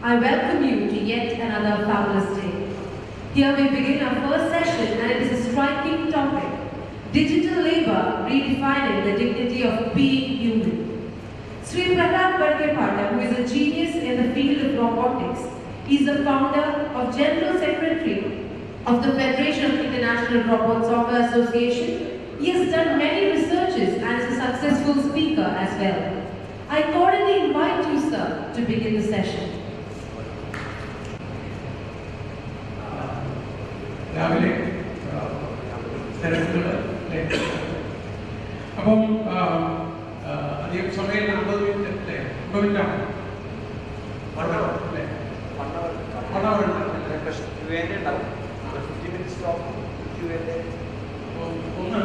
I welcome you to yet another Fabulous Day. Here we begin our first session and it is a striking topic. Digital labor redefining the dignity of being human. Sri Pratap Barkepada, who is a genius in the field of robotics, is the founder of General Secretary of the Federation of International Robot Soccer Association. He has done many researches and is a successful speaker as well. I cordially invite you, sir, to begin the session. രാവിലെ തിരക്കുകൾ അപ്പം ആ, ആ, അധികം സമയം അമ്പത് minute അല്ലേ അമ്പത് മിനിറ്റ് ആണ് വൺ അവർ അല്ലേ വൺ അവർ അപ്പം ഒന്ന്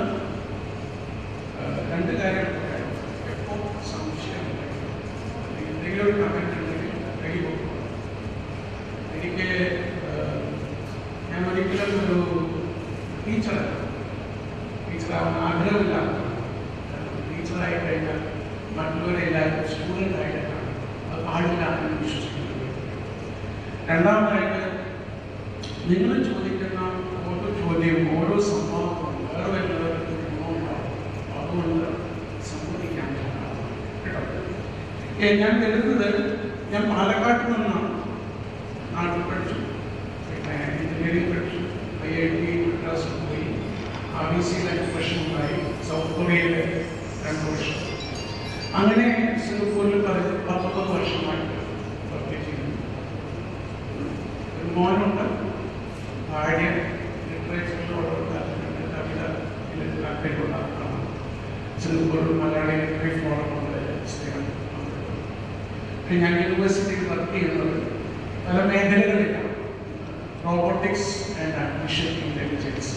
ആ, രണ്ട് കാര്യങ്ങൾ പറയാം എപ്പോൾ സംശയം ഉണ്ടെങ്കിൽ, അല്ലെങ്കിൽ എന്തെങ്കിലും ഒരു കമൻറ്റ് ഉണ്ടെങ്കിൽ കൈ പൊക്കും എനിക്ക് ആ, ഞാൻ ഒരിക്കലും ഒരു ടീച്ചറല്ല ടീച്ചറാവാൻ ആഗ്രഹമില്ലാത്ത ടീച്ചറായി കഴിഞ്ഞാൽ മറ്റുള്ളവരെ എല്ലാവരും സ്റ്റുഡൻ്റ് ആയിട്ടാണ് അത് പാടില്ല എന്ന് വിശ്വസിക്കുന്നത് രണ്ടാമതായിട്ട് നിങ്ങൾ ചോദിക്കുന്ന ഓരോ ചോദ്യവും ഓരോ സംഭവവും വേറെ വരുന്നവർക്ക് ഗുണമുണ്ടാവും അതുകൊണ്ട് സമ്മതിക്കാൻ കേട്ടോ ഏ, ഞാൻ വരുന്നത് ഞാൻ പാലക്കാട്ട് നിന്നാണ് നാട്ടിൽ പഠിച്ചു പിന്നെ എഞ്ചിനീയറിംഗ് പഠിച്ചു ഐ ഐ ടി മദ്രാസിൽ പോയി ആർ ബി സിയിൽ അഞ്ച് വർഷമുണ്ടായി സൗത്ത് കൊറിയയിൽ രണ്ട് വർഷം അങ്ങനെ സിംഗപ്പൂരിൽ പതി പത്തൊമ്പത് വർഷമായിട്ട് വർക്ക് ചെയ്യുന്നു ഒരു മോനുണ്ട് ഭാര്യ ലിറ്ററേച്ചറിലോട് താല്പര്യമുണ്ട് കവിത ഇതിൽ താല്പര്യമുള്ള ആളാണ് സിംഗപ്പൂരിൽ മലയാളി ലിറ്റററി ഫോറമുണ്ട് സ്ഥിരം പിന്നെ ഞാൻ യൂണിവേഴ്സിറ്റിയിൽ വർക്ക് ചെയ്യുന്നത് പല മേഖലകളിലാണ് റോബോട്ടിക്സ് ആൻഡ് ആർട്ടിഫിഷ്യൽ ഇൻ്റലിജൻസ്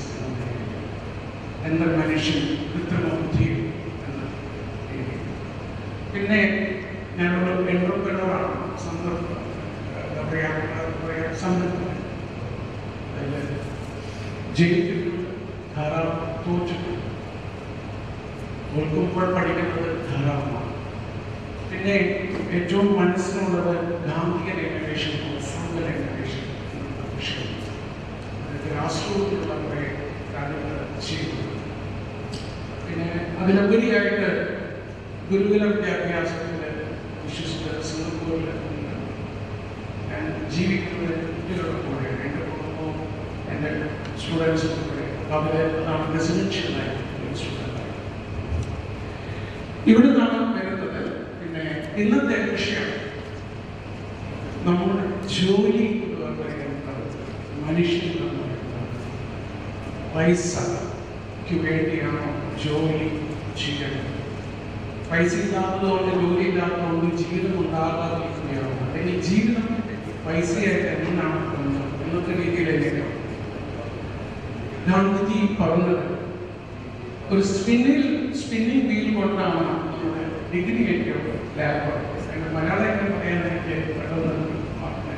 എന്ന മനുഷ്യൻ കൃത്രിമ ബുദ്ധി എന്ന രീതി പിന്നെ ഞാനൊരു എൻ്റർപ്രണറാണ് സന്ദർഭ എന്താ പറയുക എന്താ പറയുക സംരംഭം അതിൽ ജയിച്ചിട്ടുണ്ട് ധാരാളം തോറ്റിട്ടുണ്ട് തോൽക്കുമ്പോൾ പഠിക്കുന്നത് ധാരാളമാണ് പിന്നെ ഏറ്റവും മനസ്സിലുള്ളത് ഗാന്ധിക ഇന്നോവേഷൻ ഫ്രൂഗൽ ഇന്നോവേഷൻ എന്നുള്ള വിഷയം അതായത് രാഷ്ട്രീയത്തിലുള്ള കുറേ കാര്യങ്ങൾ ചെയ്യുന്നു പിന്നെ അതിലുപരിയായിട്ട് ഗുരുകുല വിദ്യാഭ്യാസത്തിൽ വിശ്വസിച്ച് സിംഗപ്പൂരിൽ നിന്ന് ഞാൻ ജീവിക്കുന്നത് കുട്ടികളുടെ കൂടെയാണ് എൻ്റെ കുടുംബവും എൻ്റെ സ്റ്റുഡൻസിൻ്റെ കൂടെ അവർ അതാണ് റെസിഡൻഷ്യലായിട്ട് ഒരു സ്റ്റുഡൻ്റായി ഇവിടെ നിന്നാണ് വരുന്നത് പിന്നെ ഇന്നത്തെ വിഷയം നമ്മുടെ ജോലി എന്ന് പറയുന്നത് മനുഷ്യൻ എന്ന് പറയുന്നത് പൈസക്ക് വേണ്ടിയാണോ ജോലി ചെയ്യുന്നത് പൈസ ഇല്ലാത്തതുകൊണ്ട് ജോലി ഇല്ലാത്തതുകൊണ്ട് ജീവിതം ഉണ്ടാകാതിരിക്കുകയാണോ അല്ലെങ്കിൽ ജീവിതം പൈസയായിട്ട് എന്താണ് തോന്നുന്നത് ഇന്നത്തെ രീതിയിൽ എങ്ങനെയാണ് ഗാന്ധിജി പറഞ്ഞത് ഒരു സ്പിന്നിൽ സ്പിന്നിങ് വീൽ കൊണ്ടാണ് നമ്മുടെ ഡിഗ്രി കിട്ടിയത് ലാബ് അതിന്റെ മലയാളം എങ്ങനെ പറയാൻ എനിക്ക് പെട്ടെന്ന് മാറില്ല.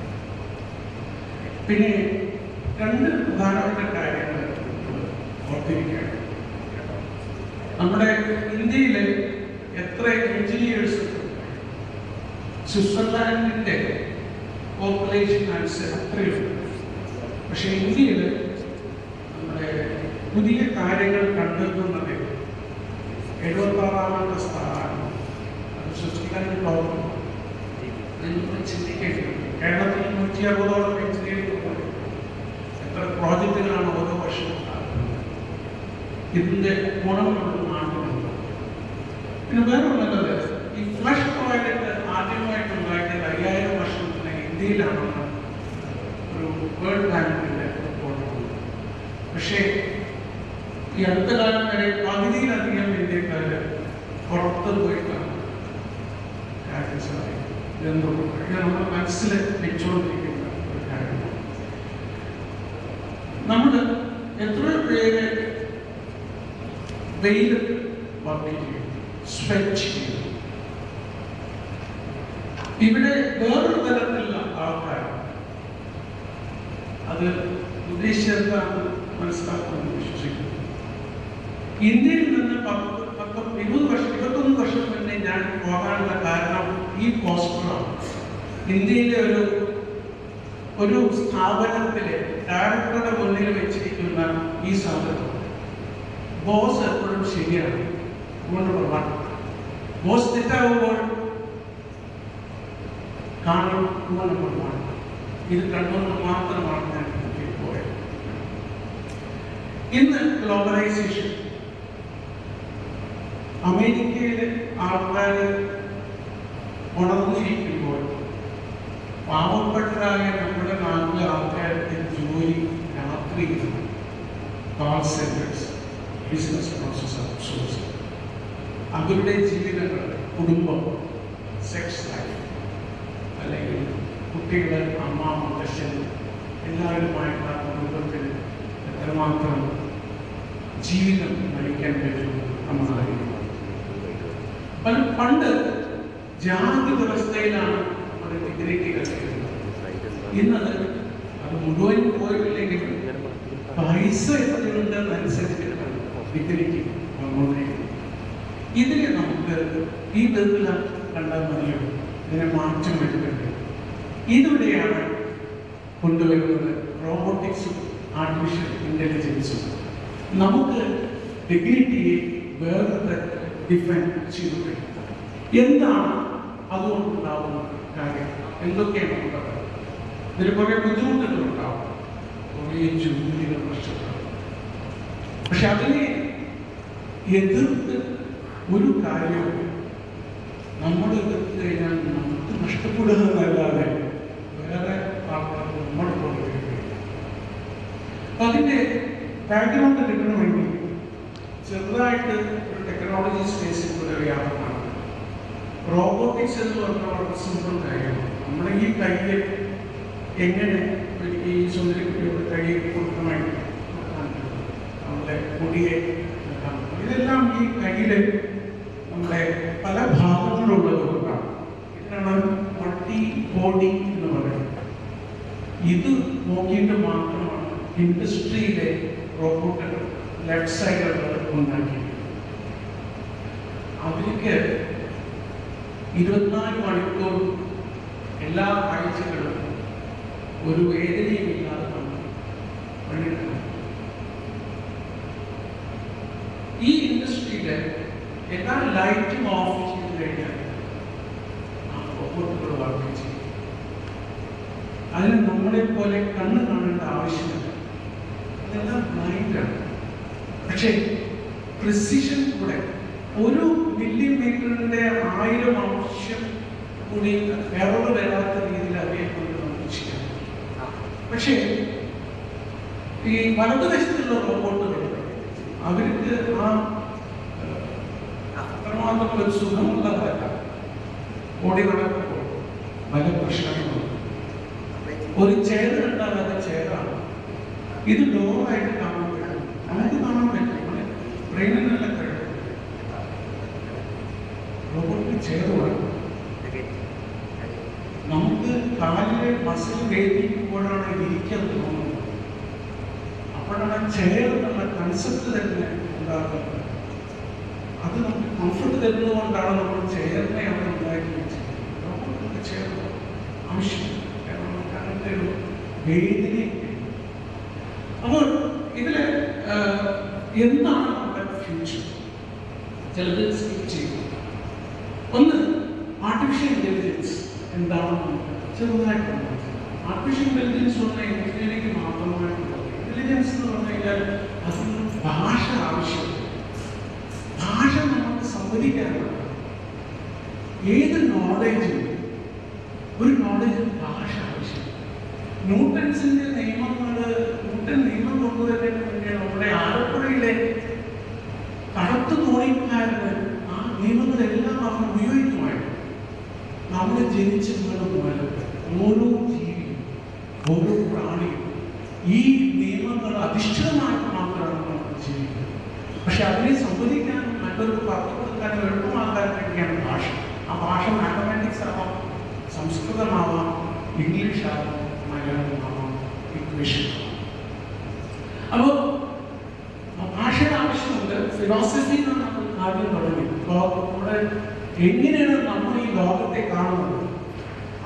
പിന്നെ രണ്ട് പ്രധാനപ്പെട്ട കാര്യങ്ങൾ ഓർത്തിരിക്കുകയാണ് കേട്ടോ. നമ്മുടെ ഇന്ത്യയിൽ എത്ര എഞ്ചിനീയേഴ്സ് സ്വിറ്റ്സർലാൻഡിന്റെ പോപ്പുലേഷൻ അനുസരിച്ച് അത്രയുണ്ട് പക്ഷെ ഇന്ത്യയിൽ നമ്മുടെ പുതിയ കാര്യങ്ങൾ കണ്ടെത്തുന്നത് എഴുപത്തി ആറാമത്തെ സ്ഥാനം അത് സൃഷ്ടിക്കാൻ പ്രോബ്ലം നിങ്ങൾ ചിന്തിക്കേണ്ടിട്ടുണ്ട് കേരളത്തിൽ നൂറ്റി അറുപതോളം എഞ്ചിനീയറിംഗ് എത്ര പ്രോജക്റ്റുകളാണ് ഓരോ വർഷവും ഉണ്ടാകുന്നത് ഇതിന്റെ ഗുണങ്ങളൊന്നും നാട്ടിലുണ്ട് പിന്നെ വേറെ ഉള്ളത് ഈ ഫ്ലഷ് ടോയ്ലറ്റ് ആദ്യമായിട്ട് ഉണ്ടാക്കിയത് അയ്യായിരം വർഷം മുന്നേ ഇന്ത്യയിലാണെന്ന് ഒരു വേൾഡ് ബാങ്കിന്റെ റിപ്പോർട്ടുണ്ട് പക്ഷേ ഈ അടുത്ത കാലം വരെ പകുതിയിലധികം ഇന്ത്യക്കാര് പുറത്ത് പോയിട്ടാണ് കാര്യം സാധിക്കും ഇതെന്തുകൊണ്ട് ഇത് നമ്മുടെ മനസ്സിൽ വെച്ചുകൊണ്ടിരിക്കുന്ന ഒരു കാര്യമാണ് നമ്മൾ എത്ര പേര് വെയിൽ വർക്ക് ചെയ്യും സ്വെറ്റ് ചെയ്യും ഇവിടെ വേറൊരു തരത്തിലുള്ള ആൾക്കാരാണ് അത് ഉദ്ദേശിച്ചെന്താണ് മനസ്സിലാക്കുമെന്ന് വിശ്വസിക്കുന്നു ഇന്ത്യയിൽ നിന്ന് പത്ത് പത്ത് ഇരുപത് വർഷം ഇരുപത്തൊന്ന് വർഷം മുന്നേ ഞാൻ പോകാനുള്ള കാരണം ഈ പോസ്റ്ററാണ് ഇന്ത്യയിലെ ഒരു ഒരു സ്ഥാപനത്തിലെ ഡയറക്ടറുടെ മുന്നിൽ വെച്ചിരിക്കുന്ന ഈ സാധനം ബോസ് എപ്പോഴും ശരിയാണ് അതുകൊണ്ട് പ്രമാണം ബോസ് തെറ്റാകുമ്പോൾ കാണും അതുകൊണ്ട് പ്രമാണം ഇത് കണ്ടുകൊണ്ട് മാത്രമാണ് ഞാൻ ഇതിലേക്ക് പോയത് ഇന്ന് ഗ്ലോബലൈസേഷൻ അമേരിക്കയിലെ ആൾക്കാർ ഉണർന്നിരിക്കുമ്പോൾ പാവപ്പെട്ടതായ നമ്മുടെ നാട്ടിലെ ആൾക്കാർക്ക് ജോലി രാത്രി call centres business process outsource അവരുടെ ജീവിതങ്ങൾ കുടുംബം സെക്സ് ലൈഫ് അല്ലെങ്കിൽ കുട്ടികൾ അമ്മ മുത്തശ്ശൻ എല്ലാവരുമായിട്ടുള്ള കുടുംബത്തിൽ എത്രമാത്രം ജീവിതം നയിക്കാൻ പറ്റും നമ്മളറിയുന്നു പല പണ്ട് ജാതി വ്യവസ്ഥയിലാണ് നമ്മുടെ ഡിഗ്രിക്ക് കളിക്കുന്നത് ഇന്നത് അത് മുഴുവൻ പോയിട്ടില്ലെങ്കിലും പൈസ എത്രയുണ്ടെന്നനുസരിച്ചിട്ടാണ് ഡിഗ്രിക്ക് വന്നുകൊണ്ടിരിക്കുന്നത് ഇതിനെ നമുക്ക് ഈ ബന്ധത്തിൽ കണ്ടാൽ മതിയോ ഇതിനെ മാറ്റം വരുന്നുണ്ട് ഇതിവിടെയാണ് കൊണ്ടുവരുന്നത് റോബോട്ടിക്സും ആർട്ടിഫിഷ്യൽ ഇൻ്റലിജൻസും നമുക്ക് ഡിഗ്നിറ്റിയെ വേറെ ഡിഫൈൻ ചെയ്തു കഴിഞ്ഞു എന്താണ് അതുകൊണ്ടുണ്ടാവുന്ന കാര്യം എന്തൊക്കെയാണ് ഉള്ളത് ഇതിന് കുറേ ബുദ്ധിമുട്ടുകൾ ഉണ്ടാവും കുറേ ജോലികൾ നഷ്ടപ്പെടും പക്ഷെ അതിനെ എതിർത്ത് ഒരു കാര്യവും നമ്മൾ എതിർത്ത് കഴിഞ്ഞാൽ നമുക്ക് നഷ്ടപ്പെടുക എന്നല്ലാതെ വേറെ ആൾക്കാർ നമ്മൾ കൊണ്ടുവരികയില്ല അപ്പൊ അതിന്റെ ബാക്ക്ഗ്രൗണ്ട് കിട്ടണമെങ്കിൽ ചെറുതായിട്ട് ഒരു ടെക്നോളജി സ്പേസിൽ കൂടെ ഒരു യാത്രമാണ് റോബോട്ടിക്സ് എന്ന് പറഞ്ഞാൽ വളരെ സിമ്പിൾ കാര്യമാണ് നമ്മുടെ ഈ കയ്യിൽ എങ്ങനെ ഒരു ഈ സുന്ദരിക്കുട്ടിയുടെ കൈ കൊടുക്കണമെങ്കിൽ നമ്മുടെ മുടിയെ വെക്കാം. ഇതെല്ലാം ഈ കയ്യില് നമ്മുടെ പല ഭാഗങ്ങളുള്ളത് കൊണ്ടാണ് ഇതിനാണ് മൾട്ടി ബോഡി എന്ന് പറയുന്നത് ഇത് നോക്കിയിട്ട് മാത്രമാണ് ഇൻഡസ്ട്രിയിലെ റോബോട്ടുകൾ ലെഫ്റ്റ് സൈഡുകൾ ഉണ്ടാക്കിയത് അവർക്ക് ഇരുപത്തിനാല് മണിക്കൂർ എല്ലാ ആഴ്ചകളും ഒരു വേദനയും ഇല്ലാതെ നമുക്ക് പണിയെടുക്കണം ഈ ഇൻഡസ്ട്രിയിലെ എല്ലാ ലൈറ്റും ഓഫ് ചെയ്ത് കഴിഞ്ഞാൽ ആ റോബോട്ടുകൾ വർക്ക് ചെയ്യും അതിന് നമ്മളെ പോലെ കണ്ണ് കാണേണ്ട ആവശ്യമില്ല അതെല്ലാം ബ്ലൈൻഡാണ് പക്ഷേ പ്രിസിഷൻ കൂടെ ഒരു മില്ലിമീറ്ററിന്റെ ആയിരം അംശം കൂടി എറർ വരാത്ത രീതിയിൽ അവയെ കൊണ്ട് നമുക്ക് ചെയ്യാം പക്ഷേ ഈ വലതുവശത്തുള്ള റോബോട്ടുകൾ അവർക്ക് ആ ഏഹ്, അത്രമാത്രം ഒരു സുഖമുള്ളതല്ല ഓടി നടക്കുമ്പോൾ പല പ്രശ്നങ്ങളുണ്ട് ഒരു ചെയർ കണ്ടാൽ അത് ചെയറാണ് ഇത് ഡോറായിട്ട് കാണാൻ പറ്റും നമുക്ക് കാണാൻ പറ്റും ബ്രെയിനിനുള്ള കഴിവ് റോബോട്ടിന് ചെയർ വേണം നമുക്ക് കാലിലെ മസിൽ വേദിക്കുമ്പോഴാണ് ഇരിക്കാൻ തോന്നുന്നത് അപ്പോഴാണ് ചെയർ എന്നുള്ള കൺസെപ്റ്റ് തന്നെ ഉണ്ടാകുന്നത് അത് നമുക്ക് കംഫർട്ട് തരുന്നത് കൊണ്ടാണ് നമ്മൾ ചെയറിനെ അവിടെ ഉണ്ടാക്കി വെച്ചത് റോബോട്ടിന് ചെയർ ആവശ്യമില്ല കാരണം നമുക്ക് അങ്ങനത്തെ ഒരു വേദനയൊക്കെ അപ്പോൾ ഇതില് ആഹ്, എന്താണ് നമ്മുടെ ഫ്യൂച്ചർ ചിലത് സ്കിപ്പ് ചെയ്യും ഒന്ന് ആർട്ടിഫിഷ്യൽ ഇന്റലിജൻസ് എന്താണെന്ന് നമുക്ക് ചെറുതായിട്ട് ആർട്ടിഫിഷ്യൽ ഇന്റലിജൻസ് പറഞ്ഞാൽ എഞ്ചിനീയറിംഗ് മാത്രമായിട്ടുള്ളത് ഇന്റലിജൻസ് എന്ന് പറഞ്ഞു കഴിഞ്ഞാൽ അതിന് ഭാഷ ആവശ്യമില്ല ഭാഷ നമുക്ക് സംവദിക്കാനുള്ള ഏത് നോളേജും ഒരു നോളേജ് ഭാഷ ആവശ്യമില്ല ന്യൂട്ടൻസിന്റെ നിയമങ്ങൾ ന്യൂട്ടൻ നിയമം കൊണ്ടുവരുന്നതിന് വേണ്ടി നമ്മുടെ ആലപ്പുഴയിലെ കടത്തു തോണിക്കാരന് ആ നിയമങ്ങളെല്ലാം അവർ ഉപയോഗിക്കുമായിരുന്നു നമ്മൾ ജനിച്ചു വീണ മുതൽ ഓരോ ജീവിയും ഓരോ പ്രാണിയും ഈ നിയമങ്ങൾ അധിഷ്ഠിതമായിട്ട് മാത്രമാണ് നമ്മൾ ജീവിക്കുന്നത് പക്ഷെ അതിനെ സംവദിക്കാനും മറ്റൊരു പറഞ്ഞു കൊടുക്കാനും എളുപ്പമാക്കാൻ വേണ്ടിയാണ് ഭാഷ ആ ഭാഷ മാത്തമാറ്റിക്സ് ആവാം സംസ്കൃതമാവാം ഇംഗ്ലീഷ് ആവാം മലയാളമാവാം ഇംഗ്ലീഷ് അപ്പോൾ ഭാഷയുടെ ആവശ്യമുണ്ട് ഫിലോസഫി എന്നാണ് നമ്മൾ ആദ്യം തുടങ്ങി ലോകം നമ്മുടെ എങ്ങനെയാണ് നമ്മൾ ഈ ലോകത്തെ കാണുന്നത്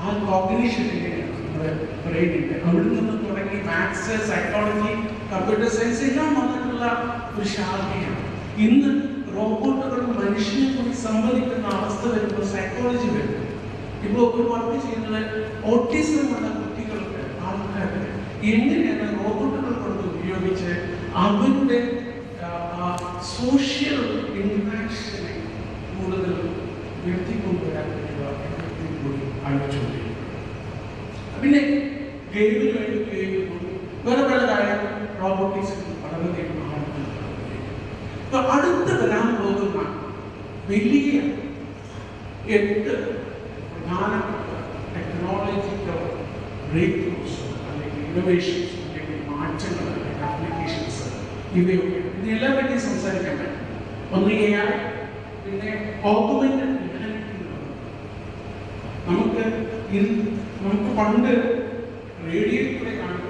ആ കോഗ്നിഷനിലെ നമ്മുടെ ബ്രെയിനിന്റെ അവിടെ നിന്ന് തുടങ്ങി മാത്സ് സൈക്കോളജി കമ്പ്യൂട്ടർ സയൻസ് എല്ലാം വന്നിട്ടുള്ള ഒരു ശാഖയാണ് ഇന്ന് റോബോട്ടുകൾ മനുഷ്യനെ കൂടി സംവദിക്കുന്ന അവസ്ഥ വരുമ്പോൾ സൈക്കോളജി വരും ഇപ്പോൾ ഒരു വർക്ക് ചെയ്യുന്നത് ഓട്ടിസം ഉള്ള കുട്ടികൾക്ക് ആൾക്കാർക്ക് എങ്ങനെയാണ് റോബോട്ടുകൾ കൊണ്ട് ഉപയോഗിച്ച് അവരുടെ സോഷ്യൽ ഇന്ററാക്ഷനെ കൂടുതൽ ഉയർത്തിക്കൊണ്ടുവരാൻ കഴിയുക എന്നതിൽ കൂടി ആലോചിച്ചുകൊണ്ടിരിക്കും പിന്നെ ഗെയിമിന് വേണ്ടി ഉപയോഗിക്കുമ്പോൾ വേറെ പല കാര്യങ്ങൾ റോബോട്ടിക്സിൽ വളരെയധികം ആളുകൾ അപ്പൊ അടുത്ത് വരാൻ പോകുന്ന വലിയ എട്ട് പ്രധാനപ്പെട്ട ടെക്നോളജിക്കൽ ബ്രേക്ക് ത്രൂസ് അല്ലെങ്കിൽ ഇന്നോവേഷൻസ് അല്ലെങ്കിൽ മാറ്റങ്ങൾ അല്ലെങ്കിൽ അപ്ലിക്കേഷൻസ് ഇവയൊക്കെ ഇതിനെല്ലാം പറ്റി സംസാരിക്കാൻ പറ്റും ഒന്ന് എ ഐ പിന്നെ ഓഗ്മെന്റഡ് റിയാലിറ്റി നമുക്ക് ഇന്ന് നമുക്ക് പണ്ട് റേഡിയോയിൽ കൂടെ കാണുന്ന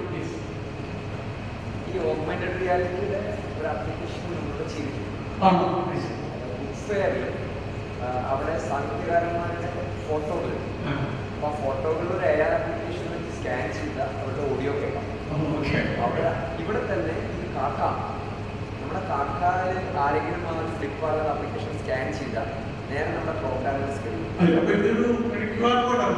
ഈ ഓഗ്മെന്റഡ് റിയാലിറ്റിയുടെ ഒരു ആപ്ലിക്കേഷൻ നമ്മൾ ചെയ്തിട്ടുണ്ട് ആണോ ബുക്ക് ഫെയറിൽ അവിടെ സാഹിത്യകാരന്മാരുടെ ഫോട്ടോകൾ ആ, അപ്പോൾ ആ ഫോട്ടോകൾ ഒരു എ ആപ്ലിക്കേഷൻ വെച്ച് സ്കാൻ ചെയ്ത അവരുടെ ഓഡിയോ കേൾക്കാം ഓക്കെ അവിടെ ഇവിടെ തന്നെ ഇത് കാക്ക നമ്മുടെ കാക്കാര് ആരെങ്കിലും ആ ഫ്ലിപ്കാർട്ട് ആപ്ലിക്കേഷൻ സ്കാൻ ചെയ്താൽ നേരെ നമ്മുടെ പ്രോഗ്രാമിൽ കഴിയും അല്ല, അപ്പൊ ഇതൊരു ക്യു ആർ കോഡാണ്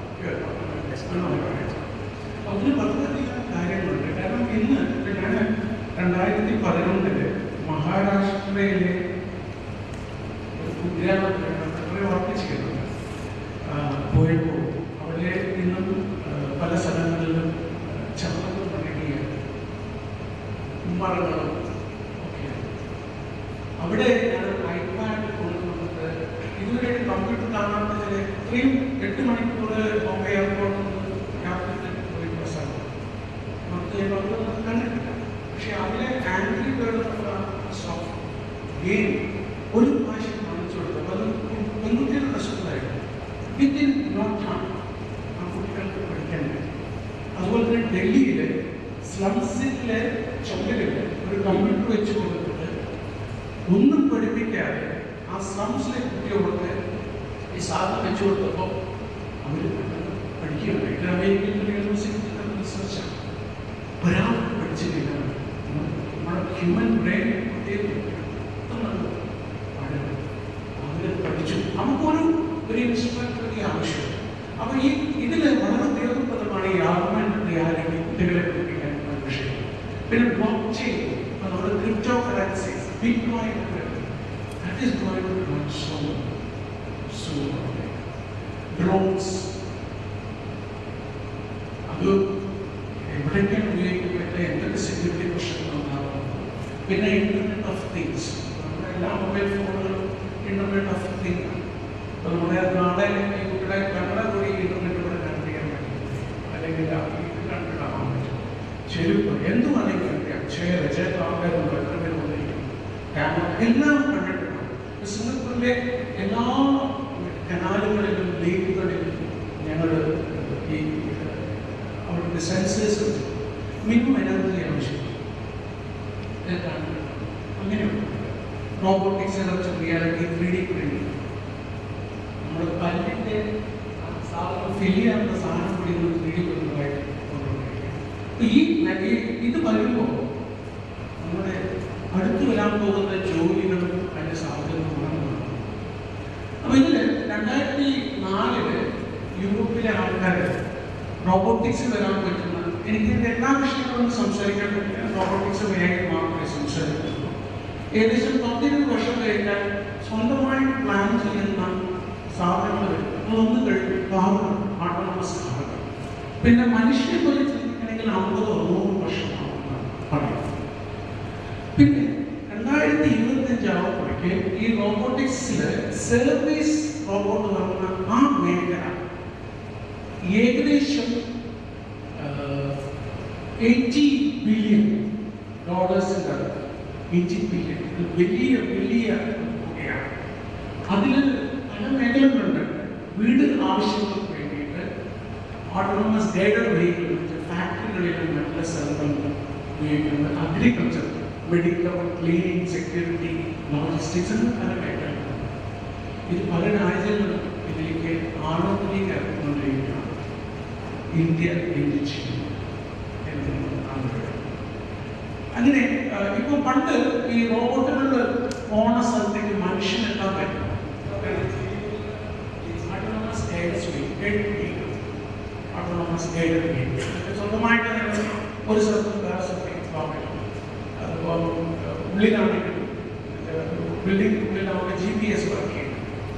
അതിന് വളരെയധികം കാര്യങ്ങളുണ്ട് കാരണം ഇന്ന് ഇപ്പൊ ഞാൻ രണ്ടായിരത്തി പതിനൊന്നില് മഹാരാഷ്ട്രയിലെ ഒരു കുഗ്രാമത്തിൽ ഒരു വർക്ക് ചെയ്യുന്നുണ്ട് ആ, പോയപ്പോൾ അവിടെ ഇന്നും ആ, പല സ്ഥലങ്ങളിലും ചന്ദ്രൻ തുടങ്ങിയ മരങ്ങളും ഒക്കെയാണ് അവിടെ ഞാൻ ഐപാഡ് കൊണ്ടുവന്നിട്ട് ഇതുവരെ കമ്പ്യൂട്ടർ കാണാത്ത ചില ഇത്രയും എട്ട് മണിക്കൂർ ബോംബെ എയർപോർട്ടിൽ നിന്ന് യാത്രത്തിൽ പോയിട്ടുള്ള സ്ഥലം മറ്റ് പലതൊന്നും കണ്ടിട്ടില്ല പക്ഷെ അതിലെ ആംഗ്രി ബേർഡ് എന്നുള്ള സോഫ്റ്റ് ഗെയിം ഒരു പ്രാവശ്യം കാണിച്ചു കൊടുത്തപ്പോൾ അത് പെൺകുട്ടികളുടെ പ്രശ്നമായിരുന്നു വിത്തിൻ നോ ടൈം ആ കുട്ടികൾക്ക് പഠിക്കാൻ പറ്റി അതുപോലെ തന്നെ ഡൽഹിയിലെ സ്ലംസിലെ ചുമലില് ഒരു കമ്പ്യൂട്ടർ വെച്ച് കൊടുത്തിട്ട് ഒന്നും പഠിപ്പിക്കാതെ ആ സ്ലംസിലെ കുട്ടികൾക്ക് ഈ സാധനം വെച്ച് കൊടുത്തപ്പോൾ അവർ പഠിക്കുകയുണ്ടായി ഇത് അമേരിക്കൻ യൂണിവേഴ്സിറ്റി റിസർച്ചാണ് ഒരാൾക്ക് പഠിച്ചിട്ടില്ല നമ്മുടെ ഹ്യൂമൻ ബ്രെയിൻ അവർ പഠിച്ചു നമുക്കൊരു ഒരു ഇൻസ്ട്രക്ടറുടെ ആവശ്യം അപ്പൊ ഈ ഇതിൽ വളരെ ഉപയോഗപ്രദമാണ് ഈ ആർഗ്യുമെന്റ് റിയാലിറ്റി കുട്ടികളെ പഠിപ്പിക്കാനുള്ള വിഷയം പിന്നെ ബ്ലോക്ക് ചെയിൻ നമ്മുടെ crypto currencies Bitcoin that is going to so so drones അത് എവിടേക്കാണ് ഉപയോഗിക്കുന്നത് എന്തൊക്കെ സെക്യൂരിറ്റി പ്രശ്നങ്ങളുണ്ടാകും പിന്നെ ഇന്റർനെറ്റ് ഓഫ് തിങ്സ് നമ്മുടെ എല്ലാ മൊബൈൽ ഫോണുകളും ഇന്റർനെറ്റ് ഓഫ് തിങ് അപ്പോൾ നമ്മുടെ നാളെ ഈ കുട്ടികളെ കണ്ണട കൂടി ഇന്റർനെറ്റ് കൂടെ കണക്ട് ചെയ്യാൻ പറ്റും അല്ലെങ്കിൽ ആ ഇത് കണ്ടിടാൻ പറ്റും ചെരുപ്പ് എന്ത് വേണമെങ്കിലും അറിയാം ചെയർ ചെയർ ആൾക്കാരുണ്ട് എത്ര പേര് വന്നിരിക്കും ക്യാമറ എല്ലാം കണ്ടിട്ടുണ്ടാവും ഇപ്പൊ സിംഗപ്പൂരിലെ എല്ലാ കനാലുകളിലും ലേക്കുകളിലും ഞങ്ങൾ ഈ അവരുടെ സെൻസേഴ്സ് മിനിമം എനർജി ആവശ്യം അങ്ങനെയുണ്ട് robotics energy reality three D printing നമ്മുടെ പല്ലിൻ്റെ സാധനം ഫില്ല് ചെയ്യാനുള്ള സാധനം കൂടി ഇന്ന് ത്രീ ഡി പ്രിന്ററായിട്ട് കൊണ്ടുവന്നിരിക്കുകയാണ് ഈ ഈ- ഇത് വരുമ്പോൾ നമ്മുടെ അടുത്ത് വരാൻ പോകുന്ന ജോലികളും അതിൻ്റെ സാധ്യതകളും അപ്പൊ ഇതില് രണ്ടായിരത്തി നാലില് യൂറോപ്പിലെ ആൾക്കാർ റോബോട്ടിക്സ് വരാൻ പറ്റുന്ന എനിക്ക് ഇതിന്റെ എല്ലാ വിഷയങ്ങളും സംസാരിക്കാൻ പറ്റില്ല റോബോട്ടിക്സ് വേഗം മാത്രമേ സംസാരിക്കുള്ളൂ ഏകദേശം പത്തിരുപത് വർഷം കഴിഞ്ഞാൽ സ്വന്തമായി പ്ലാൻ ചെയ്യുന്ന സാധനങ്ങൾ വരും അതൊന്നും കഴിഞ്ഞ് കാറുകൾ ഓട്ടോണമസ് കാറുകൾ പിന്നെ മനുഷ്യനെ പോലെ ചിന്തിക്കണമെങ്കിൽ അമ്പതോ നൂറ് വർഷമാണെന്നാണ് പറയുന്നത് പിന്നെ രണ്ടായിരത്തി ഇരുപത്തി അഞ്ചാവുമ്പോഴേക്ക് ഈ റോബോട്ടിക്സില് സർവീസ് റോബോട്ട് പറഞ്ഞ ആ മേഖല ഏകദേശം എയ്റ്റി ബില്യൺ ഡോളേഴ്സിൻ്റെ അടുത്ത് എയ്റ്റി ബില്യൺ വലിയ വലിയ തുകയാണ് അതിൽ പല മേഖലകളുണ്ട് വീട് ആവശ്യങ്ങൾക്ക് വേണ്ടിയിട്ട് ഓട്ടോണമസ് ഗൈഡഡ് വെഹിക്കിൾ ഫാക്ടറികളിലും മറ്റുള്ള സ്ഥലങ്ങളിലും ഉപയോഗിക്കുന്നത് agriculture medical cleaning security logistics അങ്ങനെ പല മേഖലകളുണ്ട് ഇത് പല രാജ്യങ്ങളും ഇതിലേക്ക് ആഴത്തിലേക്ക് ഇറങ്ങിക്കൊണ്ടിരിക്കുകയാണ് ഇന്ത്യ ലീഡ് ചെയ്യുന്നു എന്ന് കാണുക അങ്ങനെ ഇപ്പോൾ പണ്ട് ഈ റോബോട്ടുകളിൽ പോണ സ്ഥലത്തേക്ക് മനുഷ്യനെത്താൻ പറ്റും ഓട്ടോണമസ് ഓട്ടോണമസ് സ്വന്തമായിട്ട് തന്നെ ഒരു സ്ഥലത്തും വേറെ സ്ഥലത്തേക്ക് പോകാൻ പറ്റും അതിപ്പോൾ ഉള്ളിലാണെങ്കിലും ബിൽഡിംഗ് ഉള്ളിലാവുമ്പോൾ ജി പി എസ് വർക്ക് ചെയ്യും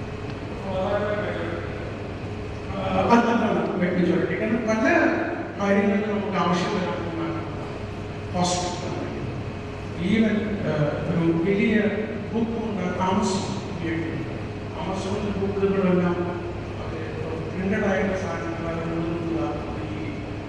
അതാണ് മെജോറിറ്റി കാരണം പല കാര്യങ്ങളിലും നമുക്ക് ആവശ്യം വരുന്ന ഹോസ്പിറ്റൽ ഈവൻ ഒരു വലിയ ബുക്ക് ആമസോൺ ഉപയോഗിക്കുന്നു ആമസോണിൽ ബുക്കുകളെല്ലാം പ്രിന്റഡ് ആയിട്ടുള്ള സാധനങ്ങൾ ഈ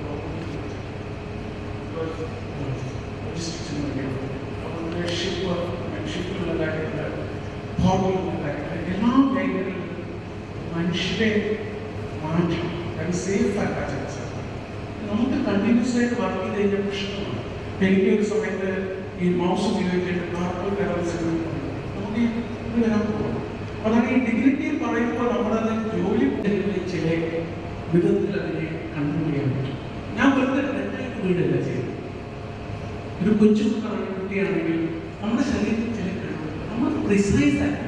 ലോജിസ്റ്റിക്സിന് വേണ്ടിയാണ് അതുപോലെ ഷിപ്പ് ഷിപ്പിലുള്ള കാര്യങ്ങൾ ഹോട്ടലിലുള്ള കാര്യങ്ങൾ എല്ലാ മേഖലകളിലും മനുഷ്യരെ മാറ്റി അത് സേഫ് ആക്കാൻ ചില സ്ഥലത്ത് നമുക്ക് കണ്ടിന്യൂസ് ആയിട്ട് വർക്ക് ചെയ്ത് കഴിഞ്ഞാൽ പ്രശ്നമാണ് എനിക്ക് ഒരു സമയത്ത് ഈ മൗസ് ഉപയോഗിച്ചിട്ട് കാർബൺ ലെവൽസ് നമുക്ക് ഇത് വരാൻ പോകും അതാണ് ഈ ഡിഗ്നിറ്റി പറയുമ്പോൾ നമ്മളത് ജോലി ചില വിധത്തിൽ അതിനെ കൺട്രോൾ ചെയ്യാൻ പറ്റും ഞാൻ വെറുതെ തെറ്റായിട്ട് വീടല്ല ചെയ്യുന്നത് ഒരു കൊച്ചു കുട്ടാണെങ്കിൽ കുട്ടിയാണെങ്കിൽ നമ്മുടെ ശരീരത്തിൽ ചില കഴിവുകൾ നമ്മൾ പ്രിസൈസ് അല്ല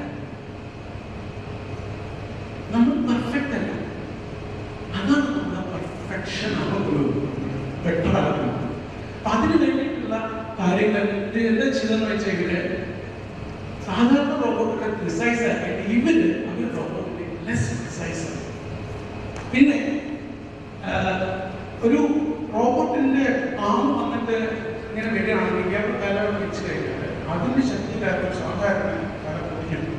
നമ്മൾ പെർഫെക്റ്റ് അല്ല അതാണ് നമ്മുടെ പെർഫെക്ഷൻ നമുക്കൊരു പെട്ടതാകുന്നത് അപ്പൊ അതിന് വേണ്ടിയിട്ടുള്ള കാര്യങ്ങൾ ഇത് എന്താ ചെയ്തെന്ന് വെച്ചെങ്കിൽ സാധാരണ റോബോട്ടുകൾ പ്രിസൈസ് ആക്കിയിട്ട് ഇവര് അവർ റോബോട്ടിനെ ലെസ് പ്രിസൈസ് ആണ് പിന്നെ ആ, ഒരു റോബോട്ടിന്റെ ആം വന്നിട്ട് ഇങ്ങനെ വരികയാണെങ്കിൽ ഇയാൾക്ക് തല വെച്ച് കഴിഞ്ഞാൽ അതിന്റെ ശക്തി കാരണം സാധാരണ തല പൊടിക്കണം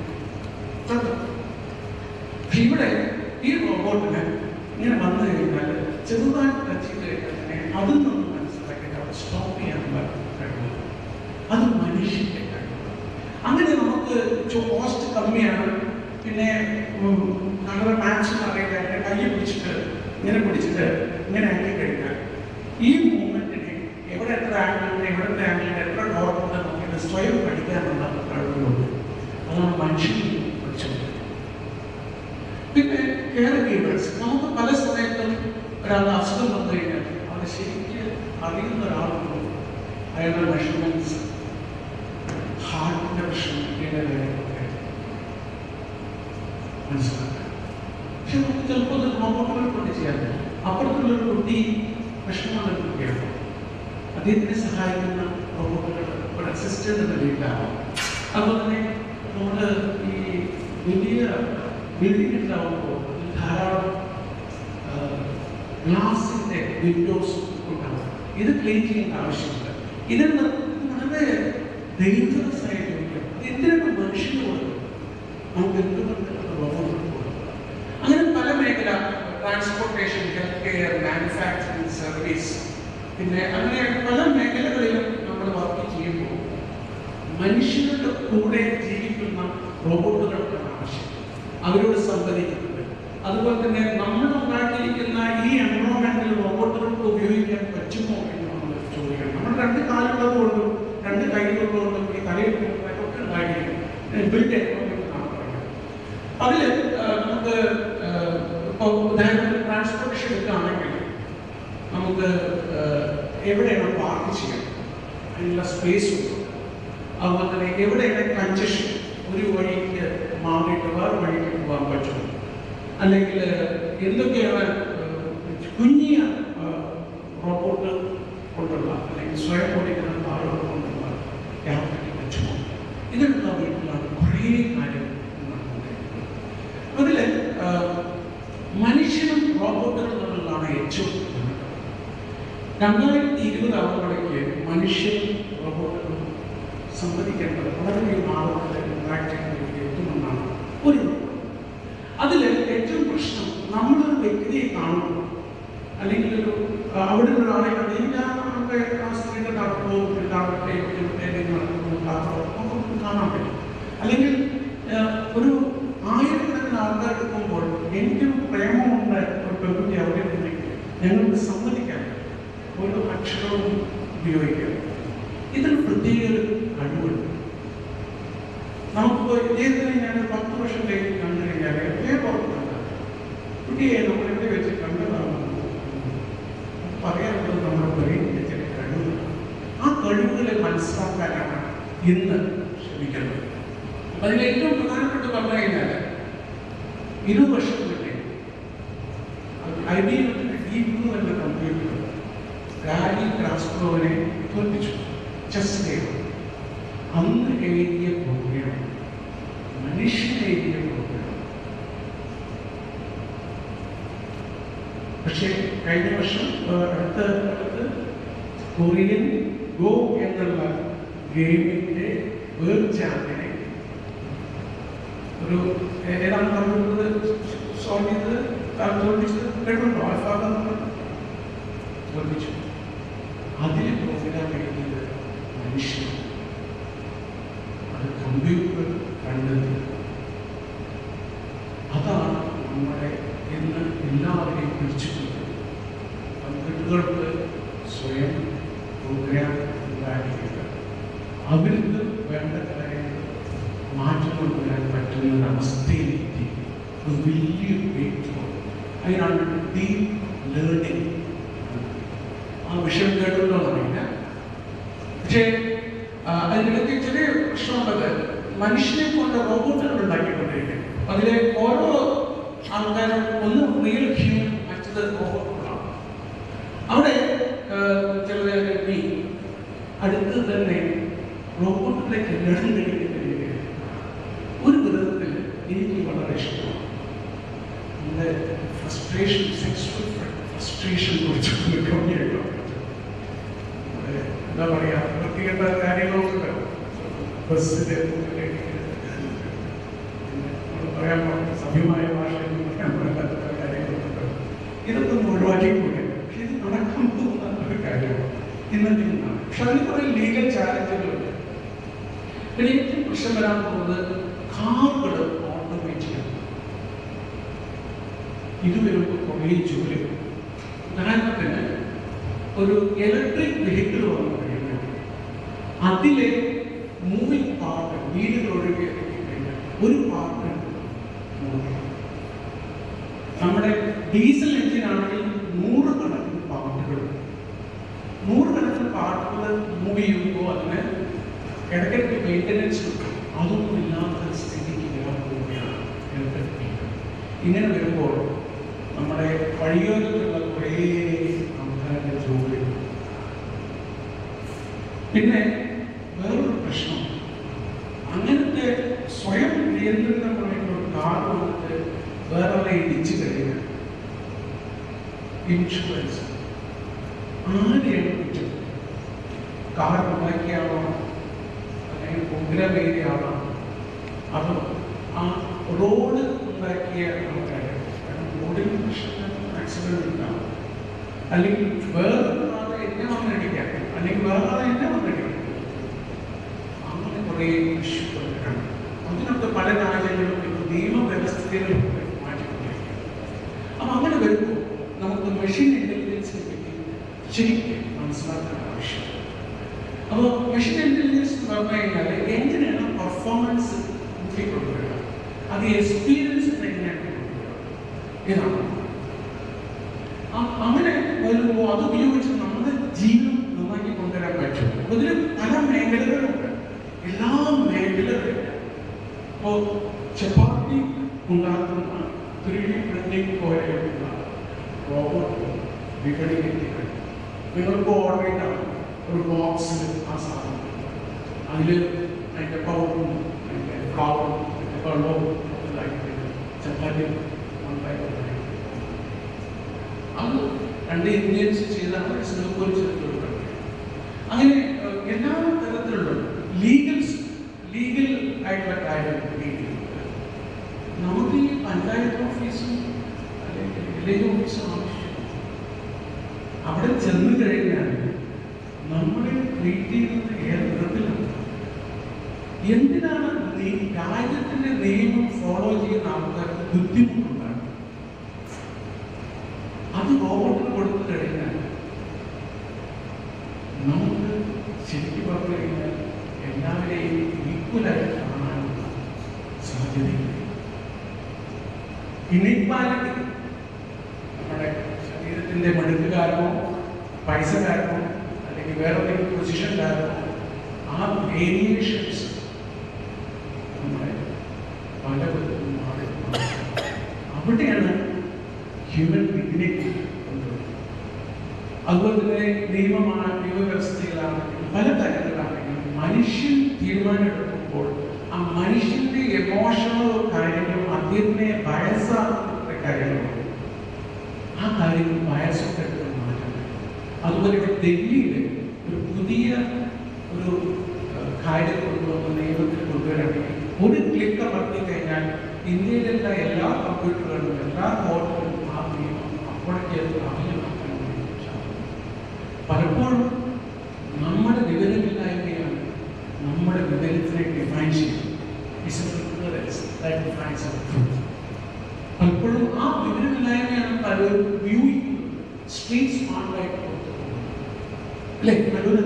പക്ഷെ ഇവിടെ ഈ റോബോട്ടിന് ഇങ്ങനെ വന്നു കഴിഞ്ഞാൽ ചെറുതായിട്ട് ടച്ച് ചെയ്ത് കഴിഞ്ഞാൽ തന്നെ അതിൽ നിന്ന് മനസ്സിലാക്കിയിട്ട് അവിടെ സ്റ്റോപ്പ് ചെയ്യാനുള്ള കഴിവ് അത് മനുഷ്യന്റെ കഴിവ് അങ്ങനെ നമുക്ക് കോസ്റ്റ് കമ്മിയാണ് പിന്നെ നമ്മുടെ മാത്സ് അറിയില്ല എന്നെ കൈ പിടിച്ചിട്ട് ഇങ്ങനെ പിടിച്ചിട്ട് ഇങ്ങനെ ആക്കി കഴിഞ്ഞാൽ ഈ മൂവ്മെന്റിനെ എവിടെ എത്ര ആംഗിളുണ്ട് എവിടുത്തെ ആംഗിളുണ്ട് എത്ര ഡോറുണ്ട് നോക്കിയിട്ട് സ്വയം പഠിക്കാനുള്ള കഴിവുകളുണ്ട് അതാണ് മനുഷ്യൻ പഠിച്ചത് പിന്നെ കെയർ ഗീവേഴ്സ് നമുക്ക് പല സമയത്തും ഒരാൾ അസുഖം വന്നു കഴിഞ്ഞാൽ അത് ശരിക്ക് അറിയുന്ന ഒരാളുണ്ടോ അയാളുടെ മെഷർമെന്റ്സ് ഹാർട്ടിന്റെ പ്രശ്നം ഇങ്ങനെ മനസ്സിലാക്കാം പക്ഷെ നമുക്ക് ചിലപ്പോൾ അത് റോബോട്ടുകൾ കൊണ്ട് ചെയ്യാൻ പറ്റും അപ്പുറത്തുള്ള ഒരു കുട്ടി വിഷമമുള്ള ഒരു കുട്ടിയാണ് അദ്ദേഹത്തിനെ സഹായിക്കുന്ന റോബോട്ടുകൾ ഒരു അസിസ്റ്റന്റ് എന്ന വീട്ടിലാവാം അതുപോലെ തന്നെ നമ്മൾ ഈ വലിയ ബിൽഡിംഗ് ഉണ്ടാവുമ്പോൾ ധാരാളം ഗ്ലാസിന്റെ വിൻഡോസ് ഉണ്ടാവും ഇത് ക്ലീൻ ചെയ്യേണ്ട ആവശ്യമില്ല ഇതിൽ നിന്ന് വളരെ ഡേഞ്ചറസ് ആയ ജോലിയാണ് ഇത് എന്തിനാണ് മനുഷ്യന് കൊടുക്കും നമുക്ക് എന്തുകൊണ്ട് റോബോട്ട് കൊടുക്കും അങ്ങനെ പല മേഖല transportation health care manufacturing service പിന്നെ അങ്ങനെ പല മേഖലകളിലും നമ്മൾ വർക്ക് ചെയ്യുമ്പോൾ മനുഷ്യരുടെ കൂടെ ജീവിക്കുന്ന റോബോട്ടുകൾക്കാണ് ആവശ്യം അവരോട് സംവദിക്കുന്നത് അതുപോലെ തന്നെ നമ്മൾ ഉണ്ടാക്കിയിരിക്കുന്ന ഈ എൻവയോൺമെന്റിൽ റോബോട്ടുകൾക്ക് ഉപയോഗിക്കാൻ പറ്റുമോ എന്ന് നമ്മൾ ചോദിക്കണം നമ്മൾ രണ്ട് കാലുള്ളത് കൊണ്ടും രണ്ട് കൈകളുള്ളത് കൊണ്ടും ഈ തലയിൽ ഒക്കെ ഉണ്ടാക്കിയിരിക്കും ബിൽഡ് എൻവയോൺമെന്റ് എന്നാണ് പറയുന്നത് അതിൽ നമുക്ക് ഇപ്പോൾ ഉദാഹരണത്തിന് ട്രാൻസ്പോർട്ടേഷൻ എടുക്കുകയാണെങ്കിൽ നമുക്ക് ഏഹ്, എവിടെയാണ് പാർക്ക് ചെയ്യാൻ അതിനുള്ള സ്പേസ് ഉണ്ട് അതുപോലെ തന്നെ എവിടെയാണ് കൺജഷൻ ഒരു വഴിക്ക് മാറിയിട്ട് വേറെ വഴിക്ക് പോകാൻ പറ്റും അല്ലെങ്കിൽ എന്തൊക്കെയാണ് ഏഹ്, കുഞ്ഞിയ ഏഹ്, റോബോട്ട് കൊണ്ടുള്ള അല്ലെങ്കിൽ സ്വയം ഓടിക്കുന്ന കാറുകൾ കൊണ്ടുള്ള യാത്രയ്ക്ക് പറ്റുമോ ഇതിനുള്ള വീട്ടിലാണ് കുറേ കാര്യം നടന്നുകൊണ്ടിരിക്കുന്നത് അതിൽ മനുഷ്യനും റോബോട്ടുകളും തമ്മിലാണ് ഏറ്റവും പ്രധാനം. രണ്ടായിരത്തി ഇരുപത് ആവുമ്പോഴേക്ക് മനുഷ്യനും റോബോട്ടുകളും സംവദിക്കേണ്ടത് വളരെ ആളുകളെ ഇൻട്രാക്ട് എത്തുമെന്നാണ് ഒരു അതിൽ ഏറ്റവും പ്രശ്നം നമ്മളൊരു വ്യക്തിയെ കാണുന്നു അല്ലെങ്കിൽ ഒരു ആ, അവിടെ ഒരു ഒരാളെ കണ്ട് ഞാൻ നമുക്ക് ആ സ്ത്രീയുടെ നടക്കുമോ നടക്കട്ടെ നടക്കുമോ നമുക്ക് കാണാൻ പറ്റും അല്ലെങ്കിൽ ആ, ഒരു ആയിരക്കണക്കിന് ആൾക്കാർ എടുക്കുമ്പോൾ എനിക്കൊരു പ്രേമമുണ്ട് ഒരു പെൺകുട്ടി അവിടെ ഉണ്ടെങ്കിൽ ഞങ്ങൾക്ക് സമ്മതിക്കാൻ ഒരു അക്ഷരവും ഉപയോഗിക്കാം ഇതിന് പ്രത്യേക ഒരു കഴിവുണ്ട് നമുക്ക് ഇദ്ദേഹത്തിന് ഞാൻ ഒരു പത്ത് വർഷം കഴിഞ്ഞ് കണ്ടു കഴിഞ്ഞാൽ വേറെ ഓർക്കുന്നുണ്ട് കുട്ടിയെ നമ്മൾ എവിടെ വെച്ച് കണ്ടതാണ് മനസ്സിലാക്കാനാണ് ഇന്ന് ശ്രമിക്കുന്നത് അപ്പൊ അതിൽ ഏറ്റവും പ്രധാനപ്പെട്ട് പറഞ്ഞു കഴിഞ്ഞാൽ ഇരുപത് വർഷം മുന്നേ ഐ ബി ഡീപ് എന്ന കമ്പ്യൂട്ടർ ഗാരി കാസ്ട്രോവിനെ തോൽപ്പിച്ചു ചെസ് ഗെയിം അന്ന് എഴുതിയ പ്രോഗ്രാം മനുഷ്യൻ എഴുതിയ പ്രോഗ്രാം പക്ഷേ കഴിഞ്ഞ വർഷം ആ, അടുത്ത കാലത്ത് കൊറിയൻ ഗോ എന്നുള്ള ഗെയിമിന്റെ വേൾഡ് ചാമ്പ്യനെ ഒരു ഏ- ഏതാണ് കമ്പ്യൂട്ടർ സോൾവ് ചെയ്തത് താൻ തോൽപ്പിച്ചത് കേട്ടിട്ടുണ്ടോ അൽഫാബ തോൽപ്പിച്ചു അതിൽ പ്രോഗ്രാം എഴുതിയത് മനുഷ്യൻ അത് കമ്പ്യൂട്ടർ കണ്ടെത്തി അതാണ് നമ്മുടെ ഇന്ന് എല്ലാവരെയും പിടിച്ചിട്ടുള്ളത് കമ്പ്യൂട്ടറുകൾക്ക് സ്വയം പ്രോഗ്രാം ഉണ്ടാക്കിയത് അവർക്ക് വേണ്ട കാര്യങ്ങൾ മാറ്റം കൊണ്ടുവരാൻ പറ്റുന്ന ഒരു അവസ്ഥയിലെത്തി ഒരു വലിയ ബ്രേക്ക് അതിനാണ് ഡീപ് ലേണിംഗ് ആ വിഷയം കേട്ടല്ലോ എന്നറിയില്ല പക്ഷേ ആ, അതിനിടയ്ക്ക് ചെറിയ പ്രശ്നമുള്ളത് മനുഷ്യനെ കൊണ്ട് റോബോട്ടുകൾ ഉണ്ടാക്കിക്കൊണ്ടിരിക്കുന്നു അതിലെ ഓരോ ആൾക്കാരും ഒന്ന് റിയൽ ഹ്യൂമൻ മറ്റത് റോബോട്ടുകളാണ് അവിടെ ആ, ചിലത് നീ അടുത്ത് തന്നെ റോബോട്ടിലെ കല്യാണം കഴിക്കുന്ന രീതിയിൽ ഒരു വിധത്തിൽ എനിക്ക് വളരെ ഇഷ്ടമാണ് എൻ്റെ ഫ്രസ്ട്രേഷൻ സെക്സ്വൽ ഫ്രസ്ട്രേഷൻ കുറിച്ച് കമ്മിയായിട്ടോ എന്താ പറയാ വൃത്തികെട്ട കാര്യങ്ങളൊക്കെ ബസ്സിന്റെ പറയാൻ പാടില്ല സഭ്യമായ ഭാഷയിൽ പറയാൻ പാടില്ലാത്ത പല കാര്യങ്ങളൊക്കെ ഇതൊക്കെ ഒന്ന് ഒഴിവാക്കിക്കൂടെ പക്ഷെ ഇത് നടക്കാൻ പോകുന്ന ഒരു കാര്യമാണ് ഇന്നത്തെ ഇന്നാണ് പക്ഷെ അതിന് കുറെ ലീഗൽ ചാലഞ്ചുകളുണ്ട് പിന്നെ ഏറ്റവും പ്രശ്നം വരാൻ പോകുന്നത് കാറുകൾ ഓട്ടോമേറ്റ് ചെയ്യണം ഇത് വരുമ്പോൾ കുറേ ജോലി വരും. ഉദാഹരണത്തിന് ഒരു ഇലക്ട്രിക് വെഹിക്കിൾ വന്നു കഴിഞ്ഞാൽ അതിലെ മൂവിങ് പാർട്ട് വീടുകൾ ഒഴുകി കഴിഞ്ഞാൽ ഒരു പാർട്ട് നമ്മുടെ ഡീസൽ എഞ്ചിൻ ആണെങ്കിൽ നൂറുകണക്കിന് പാർട്ടുകൾ നൂറുകണക്കിന് പാർട്ടുകൾ മൂവ് ചെയ്യുമ്പോൾ അതിന് ഇടയ്ക്കിടയ്ക്ക് മെയിൻ്റനൻസ് കിട്ടും അതൊന്നും ഇല്ലാത്ത സ്ഥിതിക്ക് വരാൻ പോവുകയാണ് ഇലക്ട്രിക് വെഹിക്കിൾ ഇങ്ങനെ വരുമ്പോൾ നമ്മുടെ വഴിയോരത്തുള്ള കുറേ ആൾക്കാരുടെ ജോലി പിന്നെ വേറൊരു പ്രശ്നം അങ്ങനത്തെ സ്വയം നിയന്ത്രിതമായിട്ടുള്ള ഒരു കാർ വന്നിട്ട് വേറെ ഇടിച്ചു കഴിഞ്ഞാൽ ഇൻഷുറൻസ് ആരെയാണ് കുറ്റം കാർ ഉണ്ടാക്കിയാണോ അല്ലെങ്കിൽ പ്രോഗ്രാം ചെയ്തയാണോ അതോ ആ റോഡ് ഉണ്ടാക്കിയ ആൾക്കാരെ കാരണം റോഡിൽ പ്രശ്നം ആക്സിഡന്റ് ഉണ്ടാവും അല്ലെങ്കിൽ വേറെ ആളെ എന്നെ വന്നിടിക്കാം അല്ലെങ്കിൽ വേറെ ആളെ എന്നെ വന്നിടിക്കാം അങ്ങനെ കുറേ ഇഷ്യൂകളൊക്കെയാണ് അതിനൊക്കെ പല രാജ്യങ്ങളും ഇപ്പോൾ നിയമവ്യവസ്ഥയിലൊക്കെ മാറ്റിക്കൊണ്ടിരിക്കുകയാണ് അപ്പം അങ്ങനെ വരുമ്പോൾ നമുക്ക് മെഷീൻ ഇന്റലിജൻസിനെ പറ്റി ശരിക്കും മനസ്സിലാക്കാൻ ആവശ്യമാണ് അപ്പോൾ മെഷീൻ ഇന്റലിജൻസ് എന്ന് പറഞ്ഞു കഴിഞ്ഞാൽ എങ്ങനെയാണ് പെർഫോമൻസ് കൂട്ടിക്കൊണ്ടുവരിക അത് എക്സ്പീരിയൻസ് എങ്ങനെയാണ് കൊണ്ടുവരിക ഇതാണ് ആ- അങ്ങനെ വരുമ്പോൾ അത് ഉപയോഗിച്ച് നമ്മുടെ ജീവിതം നന്നാക്കി കൊണ്ടുവരാൻ പറ്റും അപ്പൊ ഇതിൽ പല മേഖലകളുണ്ട് എല്ലാ മേഖലകളിലും ഇപ്പോൾ ചപ്പാത്തി ഉണ്ടാക്കുന്ന ത്രീ ഡി പ്രിന്റിംഗ് പോലെയുള്ള റോബോട്ട് വിപണിയിലെത്തിക്കണം നിങ്ങൾക്ക് ഓർഡർ ചെയ്താൽ ഒരു ബോക്സിൽ ആ സാധനം അതിൽ അതിൻ്റെ പൗഡറും അതിൻ്റെ ഫ്ലവറും അതിൻ്റെ വെള്ളവും ഉണ്ടാക്കി ചപ്പാത്തി ഉണ്ടാക്കി അത് രണ്ട് ഇന്ത്യൻസ് ചെയ്താണ് സിംഗപ്പൂർ ചെയ്തിട്ടുള്ളത് അങ്ങനെ ഏഹ്, എല്ലാ തരത്തിലുള്ള ലീഗൽസ് ലീഗൽ ആയിട്ടുള്ള കാര്യം ഡീൽ ചെയ്യുന്നത് നമുക്ക് ഈ പഞ്ചായത്ത് ഓഫീസും അല്ലെങ്കിൽ വില്ലേജ് ഓഫീസും ആവശ്യം അവിടെ ചെന്ന് കഴിഞ്ഞാൽ നമ്മളെ ട്രീറ്റ് ചെയ്യുന്നത് ഏത് വിധത്തിലാണ് എന്തിനാണ് നീ- രാജ്യത്തിന്റെ നിയമം ഫോളോ ചെയ്യുന്ന ആൾക്കാർക്ക് ബുദ്ധിമുട്ടുണ്ടാകും അത് റോബോട്ടിന് കൊടുത്തു കഴിഞ്ഞാൽ നമുക്ക് ശരിക്കും പറഞ്ഞു കഴിഞ്ഞാൽ എല്ലാവരെയും ഈക്വലായിട്ട് കാണാനുള്ള സാധ്യതയില്ല ഇനിക്വാലിറ്റി നമ്മുടെ ശരീരത്തിന്റെ മെടുക്ക് കാരണമോ പൈസ കാരണമോ അല്ലെങ്കിൽ വേറെ എന്തെങ്കിലും പൊസിഷൻ കാരണമോ ആ വേരിയേഷൻസ് നമ്മുടെ പല വിധത്തിൽ മാറി മാറി. അവിടെയാണ് ഹ്യൂമൻ ഡിഗ്നിറ്റി കൊണ്ടുവരുന്നത് അതുപോലെ തന്നെ നിയമമാണ് നിയമവ്യവസ്ഥയിലാണെങ്കിലും പല കാര്യങ്ങളിലാണെങ്കിലും മനുഷ്യൻ തീരുമാനമെടുക്കുമ്പോൾ ആ മനുഷ്യന്റെ എമോഷണൽ കാര്യങ്ങളും അതിനെ വയസ്സാക്കുന്ന കാര്യങ്ങളുണ്ട് ആ കാര്യങ്ങൾ വയസ്സൊക്കെ എടുത്ത് മാറ്റണം അതുപോലെ ഇവിടെ ഡൽഹിയിൽ ഒരു പുതിയ ഒരു ഏഹ്, കാര്യം കൊണ്ടുവന്ന നിയമത്തിൽ കൊണ്ടുവരാണെങ്കിൽ ഒരു ക്ലിക്ക് അമർത്തി കഴിഞ്ഞാൽ ഇന്ത്യയിലുള്ള എല്ലാ കമ്പ്യൂട്ടറുകളിലും എല്ലാ കോർട്ടിലും ആ നിയമം അപ്പോഴേക്ക് പ്രാബല്യമാക്കാൻ വേണ്ടി സാധിക്കും പലപ്പോഴും നമ്മുടെ വിവരമില്ലായ്മയാണ് നമ്മുടെ വിവരത്തിനെ ഡിഫൈൻ ചെയ്യുന്നത് It's an ignorance that defines our truth. പലപ്പോഴും ആ വിവരമില്ലായ്മയാണ് പലരും വ്യൂ സ്ട്രീറ്റ് സ്മാർട്ടായിട്ട് അല്ലേ പലരും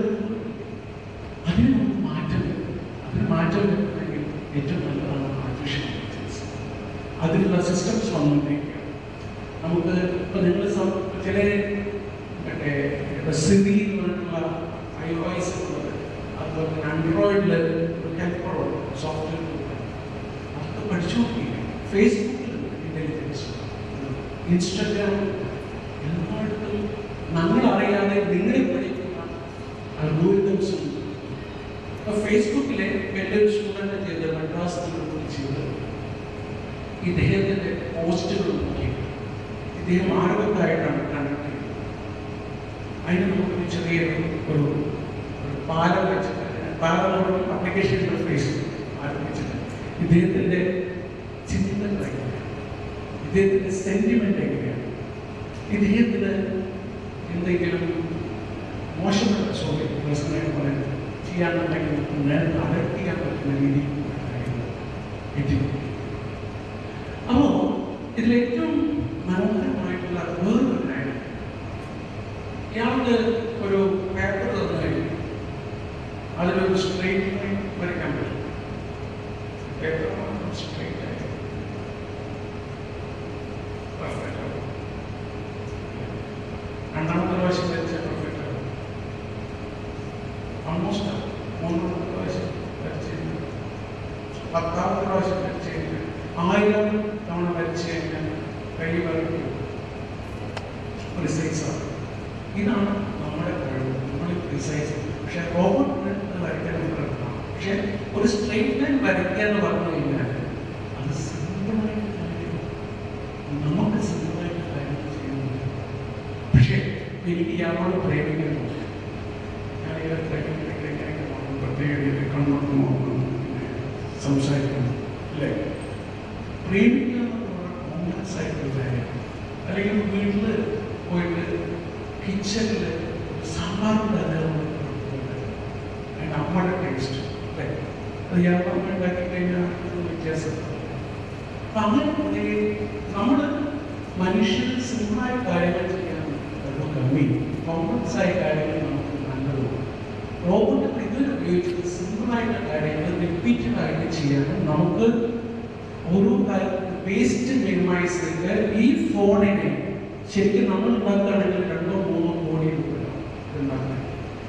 അതിന് നമുക്ക് മാറ്റം വരും. അതിന് മാറ്റം വരുന്നെങ്കിൽ ഏറ്റവും നല്ലതാണ് ആർട്ടിഫിഷ്യൽ ഇന്റലിജൻസ് അതിനുള്ള സിസ്റ്റംസ് വന്നുകൊണ്ടിരിക്കുകയാണ് നമുക്ക് ഇപ്പൊ നിങ്ങൾ ചില മറ്റേ സിറി എന്ന് പറഞ്ഞിട്ടുള്ള ഐ ഒ എസ് ഉള്ളത് അതുപോലെ തന്നെ ആൻഡ്രോയിഡിൽ ഒരു ഹെൽപ്പറോ സോഫ്റ്റ്വെയർ അതൊക്കെ പഠിച്ചു നോക്കിയില്ലേ ഫേസ്ബുക്കിൽ ഇന്റലിജൻസ് ഇൻസ്റ്റഗ്രാം എല്ലായിടത്തും നമ്മൾ അറിയാതെ നിങ്ങളെ പഠിക്കുന്ന അൽഗോരിതംസ് ഉണ്ട് ഇപ്പൊ ഫേസ്ബുക്കിലെ എൻ്റെ ഒരു സ്റ്റുഡൻ്റ് ചെയ്ത മദ്രാസ് ചെയ്ത് ഇദ്ദേഹത്തിൻ്റെ പോസ്റ്റുകൾ നോക്കി ഇദ്ദേഹം ആരോഗ്യമായിട്ടാണ് കണക്ട് ചെയ്തത് അതിന് നമുക്ക് ചെറിയ ഒരു ഒരു പാലം വെച്ചിട്ട് പാലം അപ്ലിക്കേഷൻ ഫേസ്ബുക്ക് ആരംഭിച്ചിട്ട് ഇദ്ദേഹത്തിൻ്റെ ചിന്തകൾ എങ്ങനെയാണ് ഇദ്ദേഹത്തിൻ്റെ സെന്റിമെന്റ് എങ്ങനെയാണ് ഇദ്ദേഹത്തിന് എന്തെങ്കിലും മോശപ്പെട്ട സോറി പേഴ്സണലായിട്ട് പറയുന്നത് ചെയ്യാനുണ്ടെങ്കിൽ നേരത്തെ അലർട്ട് ചെയ്യാൻ പറ്റുന്ന രീതിയിൽ കാര്യങ്ങൾ എത്തിക്കും അപ്പോൾ ഇതിലേറ്റവും മനോഹരമായിട്ടുള്ള വേറൊരു കാര്യം ഇയാൾക്ക് ഒരു പേപ്പർ തന്നു കഴിഞ്ഞു അതിലൊരു സ്ട്രെയിറ്റ് ലൈൻ വരയ്ക്കാൻ പറ്റും പേപ്പർ സ്ട്രെയിറ്റ് ആയി പെർഫെക്റ്റ് ആവും രണ്ടാമത്തെ പ്രാവശ്യം വരച്ചാൽ പെർഫെക്റ്റ് ആവും ഓൾമോസ്റ്റ് ആവും മൂന്നാമത്തെ പ്രാവശ്യം വരച്ച് കഴിഞ്ഞാൽ പത്താമത്തെ പ്രാവശ്യം വരച്ച് കഴിഞ്ഞാൽ ആയിരം തവണ വരച്ച് കഴിഞ്ഞാൽ കൈ വരയ്ക്കും പ്രിസൈസ് ആണ് ഇതാണ് നമ്മുടെ കഴിവ് നമ്മൾ പ്രിസൈസ് പക്ഷെ റോബോട്ടിന് അത് വരയ്ക്കാൻ നമുക്ക് എളുപ്പമാണ് പക്ഷെ ഒരു സ്ട്രെയിറ്റ് ലൈൻ വരയ്ക്കുക എന്ന് പറഞ്ഞു കഴിഞ്ഞാൽ അത് സിമ്പിളായിട്ട് കാര്യമാണ് നമുക്ക് സിമ്പിളായിട്ട് കാര്യങ്ങൾ ചെയ്യുന്നുണ്ട് പക്ഷേ എനിക്ക് ഇയാളോട് പ്രേമിക്കുന്നുണ്ട് ഞാൻ ഇയാളെ പ്രേമിക്കുന്നതൊക്കെ ഇങ്ങനെ നോക്കും പ്രത്യേക രീതിയിൽ കണ്ണോട്ട് നോക്കുന്നു പിന്നെ സംസാരിക്കുന്നു അല്ലേ പ്രേമിക്കുക എന്നുള്ള കോംപ്ലക്സ് ആയിട്ടുള്ള കാര്യമാണ് അല്ലെങ്കിൽ വീട്ടിൽ പോയിട്ട് കിച്ചണിൽ സാമ്പാറിൻ്റെ അതിൻ്റെ അമ്മയുടെ ടേസ്റ്റ് അല്ലേ അത് ഞാൻ അമ്മ ഉണ്ടാക്കി കഴിഞ്ഞാൽ അത് വ്യത്യാസം അപ്പം അങ്ങനെ കുറേ നമ്മൾ മനുഷ്യർ സിമ്പിളായ കാര്യങ്ങൾ ചെയ്യാൻ കഴിവ് കമ്മി കോംപ്ലക്സ് ആയ കാര്യങ്ങൾ നമുക്ക് നല്ലതും റോബോട്ട് ഇതുവരെ ഉപയോഗിച്ചത് സിമ്പിളായിട്ടുള്ള കാര്യങ്ങൾ റിപ്പീറ്റഡ് ആയിട്ട് ചെയ്യാനും നമുക്ക് ഓരോ കാലത്ത് വേസ്റ്റ് മിനിമൈസ് ചെയ്ത് ഈ ഫോണിനെ ശരിക്കും നമ്മൾ ഉണ്ടാക്കുകയാണെങ്കിൽ രണ്ടോ മൂന്നോ കോടി രൂപ ഉണ്ടാക്കാൻ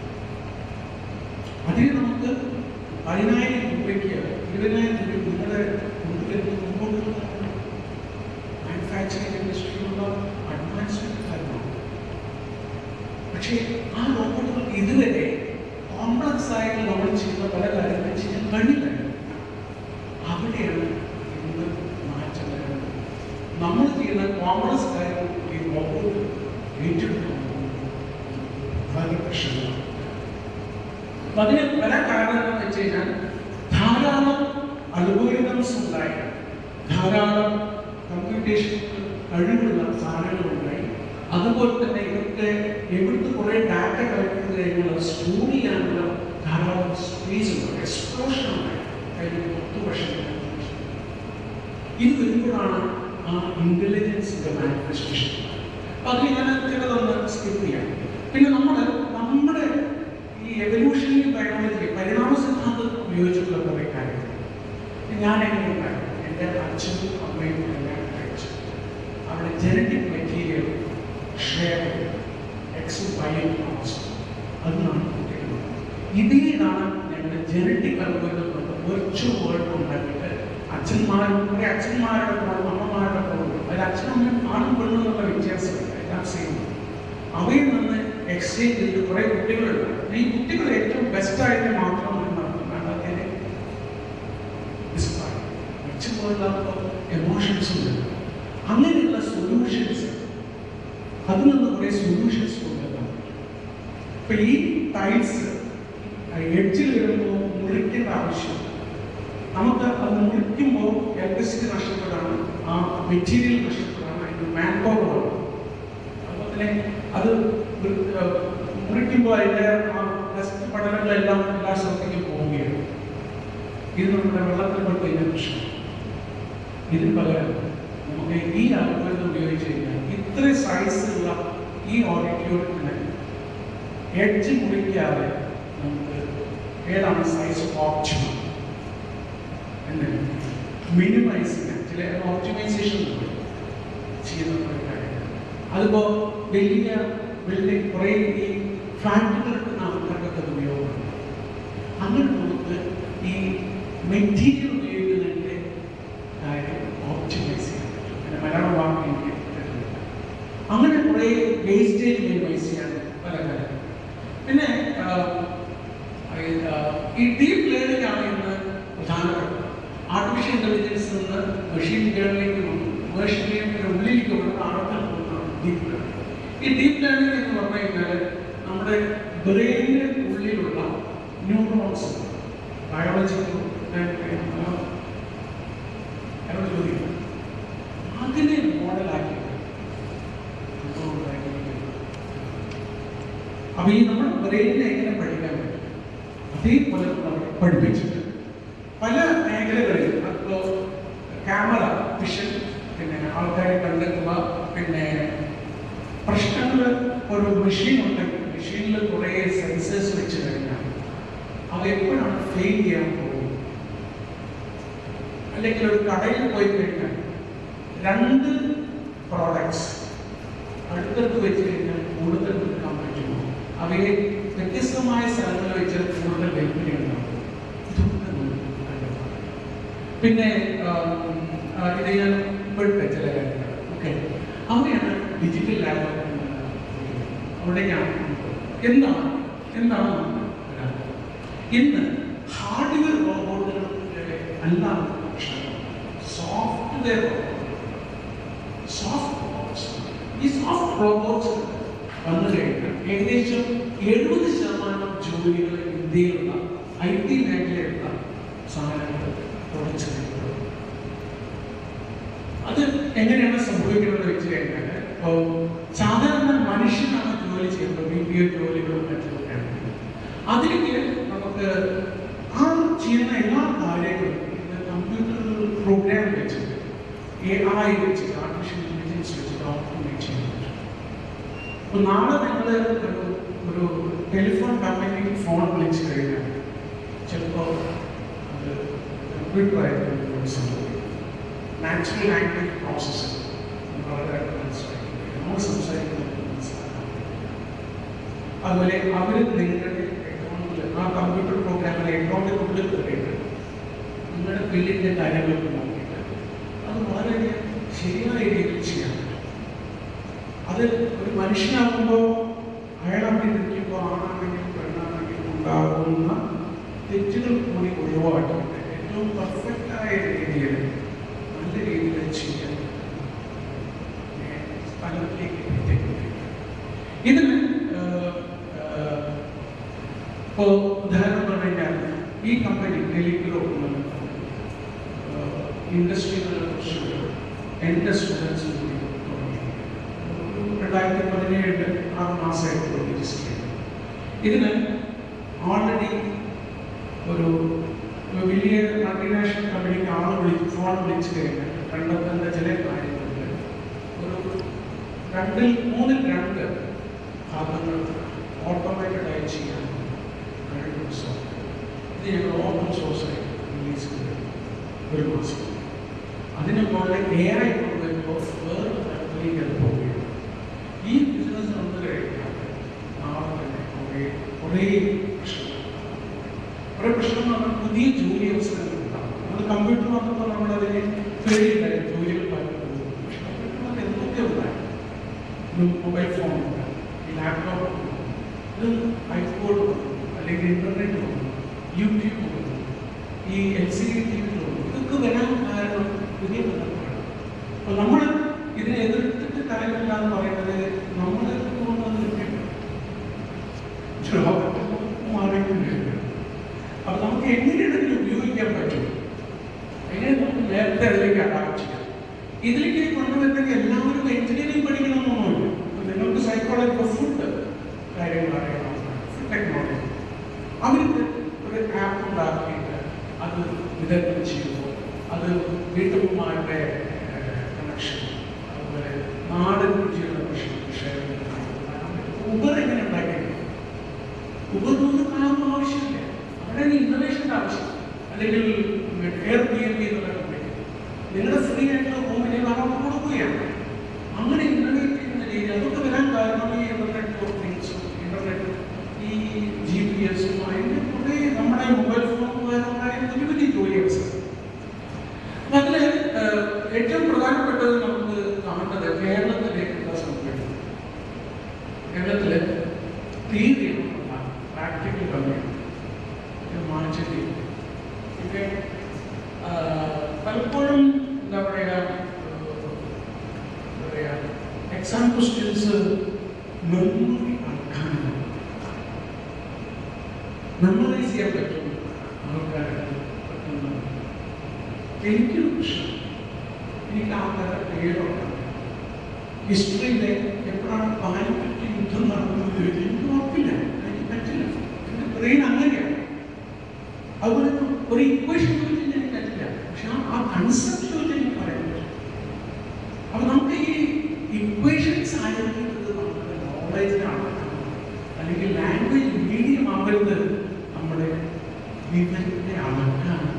അതിന് നമുക്ക് പതിനായിരം രൂപയ്ക്ക് ഇരുപതിനായിരം രൂപ നിങ്ങളുടെ കൊണ്ടുവരുന്ന മുമ്പോട്ട് മാനുഫാക്ചറിംഗ് ഇൻഡസ്ട്രിയിലുള്ള അഡ്വാൻസ്മെന്റ് കാര്യമാണ് പക്ഷേ ആ റോബോട്ടുകൾ ഇതുവരെ കോംപ്ലക്സ് ആയിട്ട് നമ്മൾ ചെയ്യുന്ന പല കാര്യങ്ങളും ചെയ്യാൻ കഴിയില്ല അവിടെയാണ് ഇന്ന് മാറ്റം വരുന്നത് നമ്മൾ ചെയ്യുന്ന കോംപ്ലക്സ് കാര്യങ്ങൾ ഈ റോബോട്ട് ഏറ്റെടുക്കുന്നു വളരെ പ്രശ്നമാണ് അപ്പൊ അതിന് പല കാരണങ്ങൾ വെച്ച് കഴിഞ്ഞാൽ ധാരാളം അൽഗോരിതംസ് ഉണ്ടായി ധാരാളം കമ്പ്യൂട്ടേഷൻ കഴിവുള്ള സാധനങ്ങൾ ഉണ്ടായി അതുപോലെ തന്നെ ഇതൊക്കെ എവിടുന്ന് കുറെ ഡാറ്റ കളക്ട് ചെയ്ത് കഴിഞ്ഞാൽ സ്റ്റോർ ചെയ്യാനുള്ള ധാരാളം സ്പേസ് ഉണ്ട് എക്സ്പ്ലോഷൻ ഉണ്ടായി കഴിഞ്ഞ പത്ത് വർഷം ഇത് വരുമ്പോഴാണ് ആ ഇന്റലിജൻസിന്റെ മാനിഫെസ്റ്റേഷൻ അപ്പൊ അതിൽ ഞാൻ ചിലതൊന്ന് സ്കിപ്പ് ചെയ്യാം പിന്നെ നമ്മൾ നമ്മുടെ ഈ എവല്യൂഷണറി ബയോളജി പരിണാമ സിദ്ധാന്തം ഉപയോഗിച്ചിട്ടുള്ള കുറെ കാര്യങ്ങൾ ഞാൻ എങ്ങനെ ഉണ്ടായിരുന്നു എൻ്റെ അച്ഛനും അമ്മയും എല്ലാം കഴിച്ചു അവിടെ ജനറ്റിക് മെറ്റീരിയൽ ഷെയർ എക്സും വൈയും അവസ്ഥ അതിനാണ് കുട്ടികൾ ഇതിലാണ് സമയത്ത് ജനറ്റിക് അൽഗോരിതം കൊണ്ട് വെർച്വൽ വേൾഡ് ഉണ്ടാക്കിയിട്ട് അച്ഛന്മാരും കുറെ അച്ഛന്മാരുടെ ഫോണും അമ്മമാരുടെ ഫോണും അതിൽ അച്ഛനമ്മയും ആണും പെണ്ണും എന്നുള്ള വ്യത്യാസമില്ല എല്ലാം സെയിം അവയിൽ നിന്ന് എക്സ്ചേഞ്ച് ചെയ്ത് കുറെ കുട്ടികളുണ്ട് ഈ കുട്ടികൾ ഏറ്റവും ബെസ്റ്റ് ആയിട്ട് മാത്രം വേണ്ടതിനെ വെച്ചുപോലുള്ള എമോഷൻസ് ഉണ്ട് അങ്ങനെയുള്ള സൊല്യൂഷൻസ് അതിൽ നിന്ന് കുറെ സൊല്യൂഷൻസ് കൊണ്ടുവരാൻ പറ്റും ഇപ്പൊ ഈ ടൈൽസ് എഡ്ജിൽ വരുമ്പോൾ മുറിക്കേണ്ട ആവശ്യം നമുക്ക് അത് മുറിക്കുമ്പോൾ ഇലക്ട്രിസിറ്റി നഷ്ടപ്പെടാണ് ആ മെറ്റീരിയൽ നഷ്ടപ്പെടാണ് അതിന്റെ മാൻ പവർ അതുപോലെ തന്നെ അത് വൃ- ഏർ മുറിക്കുമ്പോൾ അതിന്റെ ആ ഡസ്റ്റ് പഠനങ്ങളെല്ലാം എല്ലാ സ്ഥലത്തേക്കും പോവുകയാണ് ഇത് നമ്മുടെ വെള്ളത്തിൽ പെട്ട് കഴിഞ്ഞ പ്രശ്നം ഇതിന് പകരം നമുക്ക് ഈ അൽഗോരിതം ഉപയോഗിച്ച് കഴിഞ്ഞാൽ ഇത്ര സൈസുള്ള ഈ ഓഡിറ്റോറിയത്തിന് എഡ്ജ് മുറിക്കാതെ നമുക്ക് ഏതാണ് സൈസ് ഓപ്റ്റിമം എന്ന് മിനിമൈസിങ് ചില ഓപ്റ്റിമൈസേഷൻ ചെയ്യുന്ന കുറേ കാര്യങ്ങൾ അതിപ്പോ വലിയ ബിൽഡിംഗ് കുറേ ഈ ഫ്ലാറ്റുകൾക്ക് ആൾക്കാർക്കൊക്കെ അത് ഉപയോഗമുണ്ട് അങ്ങനെ നമുക്ക് ഈ മെറ്റീരിയൽ ഉപയോഗിക്കുന്നതിൻ്റെ കാര്യം ഓപ്റ്റിമൈസ് ചെയ്യാൻ പറ്റും പിന്നെ മലയാളം വാക്ക് എനിക്ക് കിട്ടുന്നില്ല അങ്ങനെ കുറേ വേസ്റ്റേജ് മിനിമൈസ് ചെയ്യാൻ പല കാര്യങ്ങൾ പിന്നെ ആ, ഈ- ആ, ഈ ഡീപ്പ് ലേണിംഗ് ആണ് ഇന്ന് പ്രധാനപ്പെട്ടത് ആർട്ടിഫിഷ്യൽ ഇന്റലിജൻസ് നിന്ന് മെഷീൻ ലേണിംഗിലേക്ക് മെഷീൻ ലേണിംഗിന്റെ ഉള്ളിലേക്ക് വരുന്ന ആഴത്തിൽ പോകുന്നതാണ് ഡീപ്പ് ലേണിംഗ് ഈ ഡീപ്പ് ലേണിംഗ് എന്ന് പറഞ്ഞു കഴിഞ്ഞാൽ നമ്മുടെ ബ്രെയിനിന് ഉള്ളിലുള്ള ന്യൂറോൺസ് ബയോളജിക്കൽ ചോദിക്കും അതിനെ മോഡലാക്കി അപ്പൊ ഈ നമ്മൾ ബ്രെയിനിനെ എങ്ങനെ പഠിക്കാൻ പറ്റും അതേപോലെ നമ്മൾ പഠിപ്പിച്ചിട്ട് പല മേഖലകളിൽ അതിപ്പോ ക്യാമറ വിഷൻ പിന്നെ ആൾക്കാരെ കണ്ടെത്തുക പിന്നെ പ്രശ്നങ്ങൾ ഒരു മെഷീൻ ഉണ്ടെങ്കിൽ മെഷീനിൽ കുറേ സെൻസേഴ്സ് വെച്ച് കഴിഞ്ഞാൽ അവ എപ്പോഴാണ് ഫെയിൽ ചെയ്യാൻ പോകുന്നത് അല്ലെങ്കിൽ ഒരു കടയിൽ പോയി കഴിഞ്ഞാൽ രണ്ട് പ്രോഡക്ട്സ് അടുത്തടുത്ത് വെച്ച് കഴിഞ്ഞാൽ കൂടുതൽ വിൽക്കാൻ പറ്റുമോ അവയെ വ്യത്യസ്തമായ സ്ഥലങ്ങളിൽ വെച്ച് കൂടുതൽ വെല്ലുവിളി ഉണ്ടാവും ഇതൊക്കെ നമുക്ക് കണ്ടെത്താം. പിന്നെ ആം, ആ, ഇത് ഞാൻ ഇപ്പോഴത്തെ ചില കാര്യങ്ങൾ ഓക്കെ അവിടെയാണ് ഡിജിറ്റൽ ലാബ് അവിടെ ഞാൻ എന്താണ് എന്താണ് നമുക്ക് വരാൻ പോകുന്നത്? ഇന്ന് ഹാർഡ്വെയർ റോബോട്ടുകൾ അല്ല സോഫ്റ്റ്വെയർ സോഫ്റ്റ് റോബോട്ട്സ് ഈ സോഫ്റ്റ് റോബോട്ട്സ് വന്നു കഴിഞ്ഞാൽ ഏകദേശം എഴുപത് ശതമാനം ജോലികൾ ഇന്ത്യയിലുള്ള ഐ ടി മേഖലയിലുള്ള സാധനങ്ങൾ തുടച്ചു അത് എങ്ങനെയാണ് സംഭവിക്കുന്നത് വെച്ച് കഴിഞ്ഞാൽ ഇപ്പോൾ സാധാരണ മനുഷ്യനാണ് ജോലി ചെയ്യുന്നത് ബി പി ഒ ജോലികളും മറ്റൊക്കെയാണ് അതിലേക്ക് നമുക്ക് ആ ചെയ്യുന്ന എല്ലാ കാര്യങ്ങളും കമ്പ്യൂട്ടർ പ്രോഗ്രാം വെച്ചിട്ട് എ ഐ വെച്ചിട്ട് ആർട്ടിഫിഷ്യൽ ഇന്റലിജൻസ് വെച്ചിട്ട് ഓട്ടോമേറ്റ് ചെയ്യാൻ പറ്റും അപ്പോൾ നാളെ നിങ്ങൾ ഒരു ഒരു ടെലിഫോൺ കമ്പനിക്ക് ഫോൺ വിളിച്ചു കഴിഞ്ഞാൽ ചിലപ്പോൾ അത് കമ്പ്യൂട്ടറായിരിക്കും ഒരു സംഭവിക്കും നാച്ചുറൽ ലാംഗ്വേജ് പ്രോസസ്സർ വളരെ മനസ്സിലാക്കി നമ്മൾ സംസാരിക്കുന്നത് മനസ്സിലാക്കാം അതുപോലെ അവർ നിങ്ങളുടെ അക്കൗണ്ടിൽ ആ കമ്പ്യൂട്ടർ പ്രോഗ്രാമിലെ അക്കൗണ്ടിനുള്ളിൽ കയറിയിട്ട് നിങ്ങളുടെ ബില്ലിൻ്റെ കാര്യങ്ങളൊക്കെ നോക്കിയിട്ട് അത് വളരെ ശരിയായ രീതിയിൽ ചെയ്യാൻ പറ്റും അത് ഒരു മനുഷ്യനാകുമ്പോൾ അയാൾ അവിടെ നിൽക്കുമ്പോൾ ആണാണെങ്കിലും പെണ്ണാണെങ്കിലും ഉണ്ടാകുന്ന തെറ്റുകൾ കൂടി ഒഴിവാക്കിയിട്ട് ഏറ്റവും പെർഫെക്റ്റായ രീതിയിൽ നല്ല രീതിയിൽ ചെയ്യാൻ ഏ, സ്ഥലത്തിലേക്ക് എത്തിക്കൊണ്ടിരിക്കുക ഇതിന് ഇപ്പോൾ ഉദാഹരണം പറഞ്ഞു കഴിഞ്ഞാൽ ഈ കമ്പനി ടെലിഗ്രോ എന്നുള്ള ഇൻഡസ്ട്രികളെ കുറിച്ച് എൻ്റെ സ്റ്റുഡൻസ് കൂടി തുടങ്ങി ഒരു രണ്ടായിരത്തി പതിനേഴ് ആറ് മാസമായിട്ട് രജിസ്റ്റർ ചെയ്തു ഇതിന് ഓൾറെഡി ഒരു ഒരു വലിയ മൾട്ടിനാഷണൽ കമ്പനിക്ക് ആൾ വിളിച്ച് ഫോൺ വിളിച്ചു കഴിഞ്ഞാൽ കണ്ടെത്തേണ്ട ചില കാര്യങ്ങളുണ്ട് ഒരു രണ്ടിൽ മൂന്നിൽ രണ്ട് ഭാഗങ്ങൾ ഓട്ടോമേറ്റഡ് ആയി ചെയ്യാൻ കഴിയുന്ന സോഫ്റ്റ്വെയർ ഇത് ഞങ്ങൾ ഓപ്പൺ സോഴ്സ് ആയി റിലീസ് ചെയ്തു ഒരു മാസം അതിന് മുകളിൽ എ ഐ കൊണ്ടുവരുമ്പോൾ വേറെ തരത്തിലേക്ക് അത് പോവുകയാണ് ഈ ബിസിനസ് വന്നു കഴിഞ്ഞാൽ നാളെ തന്നെ കുറേ കുറേ പ്രശ്നങ്ങൾ കുറേ പ്രശ്നം എന്ന് പറഞ്ഞാൽ പുതിയ ജോലി അവസരങ്ങൾ ഉണ്ടാവും അത് കമ്പ്യൂട്ടർ വന്നപ്പോൾ നമ്മളതിനെ പേടിയില്ലായിരുന്നു ജോലികൾ പലപ്പോഴും പക്ഷെ കമ്പ്യൂട്ടർ വന്ന് എന്തൊക്കെ ഉണ്ടായി ഒരു മൊബൈൽ ഫോൺ ഉണ്ട് ഈ ലാപ്ടോപ്പ് ഉണ്ട് ഇത് ഐഫോൺ വന്നു അല്ലെങ്കിൽ ഇന്റർനെറ്റ് വന്നു യൂട്യൂബ് വന്നു ഈ L C D T V വന്നു ഇതൊക്കെ വരാൻ കാരണം പുതിയ ബന്ധങ്ങളാണ് അപ്പൊ നമ്മൾ ഇതിനെ എതിർത്തിട്ട് കാര്യമില്ല എന്ന് പറയുന്നത് നമ്മൾ പോകുന്നത് ലോകത്ത് മാറിക്കൊണ്ടിരിക്കുകയാണ് അപ്പൊ നമുക്ക് എങ്ങനെയാണ് ഇതിനെ ഉപയോഗിക്കാൻ പറ്റും എങ്ങനെ നമുക്ക് നേരത്തെ അതിലേക്ക് അഡാപ്റ്റ് ചെയ്യാം ഇതിലേക്ക് കൊണ്ടുവരുന്നെങ്കിൽ എല്ലാവരും എഞ്ചിനീയറിംഗ് പഠിക്കണമെന്നൊന്നുമില്ല ഇപ്പൊ നിങ്ങൾക്ക് സൈക്കോളജി ഫുഡ് കാര്യങ്ങൾ അറിയണം ഫുഡ് ടെക്നോളജി അവർക്ക് ഒരു ആപ്പ് ഉണ്ടാക്കിയിട്ട് അത് വിതരണം ചെയ്യുമ്പോൾ അത് വീട്ടമ്മമാരുടെ കണക്ഷൻ അതുപോലെ നാടൻ രുചിയുള്ള ഭക്ഷണം ഷെയർ ഉബർ എങ്ങനെ ഉണ്ടാക്കിയിട്ടുണ്ട് ഉപദ്രവം കാണുന്ന ആവശ്യമില്ല അവിടെ ഇന്നോവേഷൻ്റെ ആവശ്യം അല്ലെങ്കിൽ എയർ ബി എം ബി എന്നുള്ള കമ്പനി നിങ്ങളുടെ ഫ്രീ ആയിട്ടുള്ള റൂമിനെ വേറെ കൊടുക്കുകയാണ് അങ്ങനെ ഇന്നോവേറ്റ് ചെയ്യുന്ന രീതി അതൊക്കെ വരാൻ കാരണം ഈ ഇന്റർനെറ്റ് ഓഫ് തിങ്സും ഇന്റർനെറ്റ് ഈ ജി പി എസും അതിൻ്റെ കുറേ നമ്മുടെ മൊബൈൽ ഫോൺ മുഖേനമായ വലിയ വലിയ ജോലി അവസരം അതിൽ ഏറ്റവും പ്രധാനപ്പെട്ടത് നമുക്ക് കാണേണ്ടത് കേരളത്തിലേക്കുള്ള സംഭവം കേരളത്തില് തീരെ പ്രാക്ടിക്കൽ കമ്മ്യൂണിറ്റി മാറ്റി പിന്നെ ആ, പലപ്പോഴും എന്താ പറയുക എന്താ പറയുക എക്സാം ക്വസ്റ്റ്യൻസ് മെമ്മറി ആക്കാനുണ്ട് മെമ്മറൈസ് ചെയ്യാൻ പറ്റും ആൾക്കാർക്ക് പറ്റുന്ന എനിക്കൊരു പ്രശ്നം എനിക്ക് ആൾക്കാരുടെ പേരുണ്ട് ഹിസ്റ്ററിയിലെ എപ്പോഴാണ് പാനിപ്പറ്റി യുദ്ധം നടക്കുന്നത് ചോദിച്ചാൽ എനിക്ക് ഉറപ്പില്ല എനിക്ക് പറ്റില്ല എൻ്റെ ബ്രെയിൻ അങ്ങനെയാണ് അതുപോലെ ഒരു ഇക്വേഷൻ ചോദിച്ചാൽ എനിക്ക് പറ്റില്ല പക്ഷെ ആ- ആ കൺസെപ്റ്റ് ചോദിച്ചാൽ എനിക്ക് പറയാൻ പറ്റും അപ്പൊ നമുക്ക് ഈ ഇക്വേഷൻസ് ആയിരിക്കുന്നത് നമ്മുടെ നോളജിനാണ് അല്ലെങ്കിൽ ലാംഗ്വേജ് മീഡിയം ആവരുത് നമ്മുടെ വിവരത്തെ അളക്കാനാണ്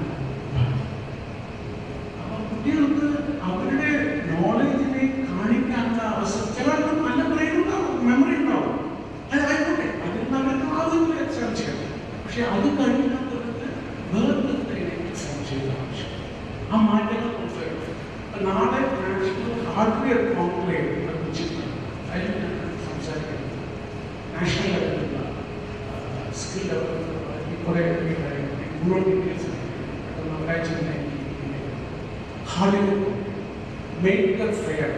അപ്പൊ കുട്ടികൾക്ക് അവരുടെ നോളജിനെ കാണിക്കാനുള്ള അവസരം ചിലർക്ക് നല്ല ബ്രെയിൻ ഉണ്ടാവും മെമ്മറി ഉണ്ടാവും അത് ആയിക്കോട്ടെ അതിൽ നമുക്ക് ആവുന്ന എക്സാം ചെയ്യാം പക്ഷെ അത് കഴിയാത്തവർക്ക് വേറെ എക്സാം ചെയ്ത ആവശ്യം ആ മാറ്റങ്ങൾ കൊണ്ടുവരണം അപ്പൊ നാളെ നാഷണൽ ഹാർഡ്വെയർ കോൺക്ലേവ് നിർമ്മിച്ചിട്ടുണ്ട് അതിൽ ഞാൻ സംസാരിക്കുന്നത് നാഷണൽ ലെവലിലുള്ള സ്കിൽ ഡെവലപ്മെന്റ് കുറേ കൂടുതൽ ഡീറ്റെയിൽസ് നവരാഴ്ച ഹാളിവുഡ് മേക്കർ ഫെയർ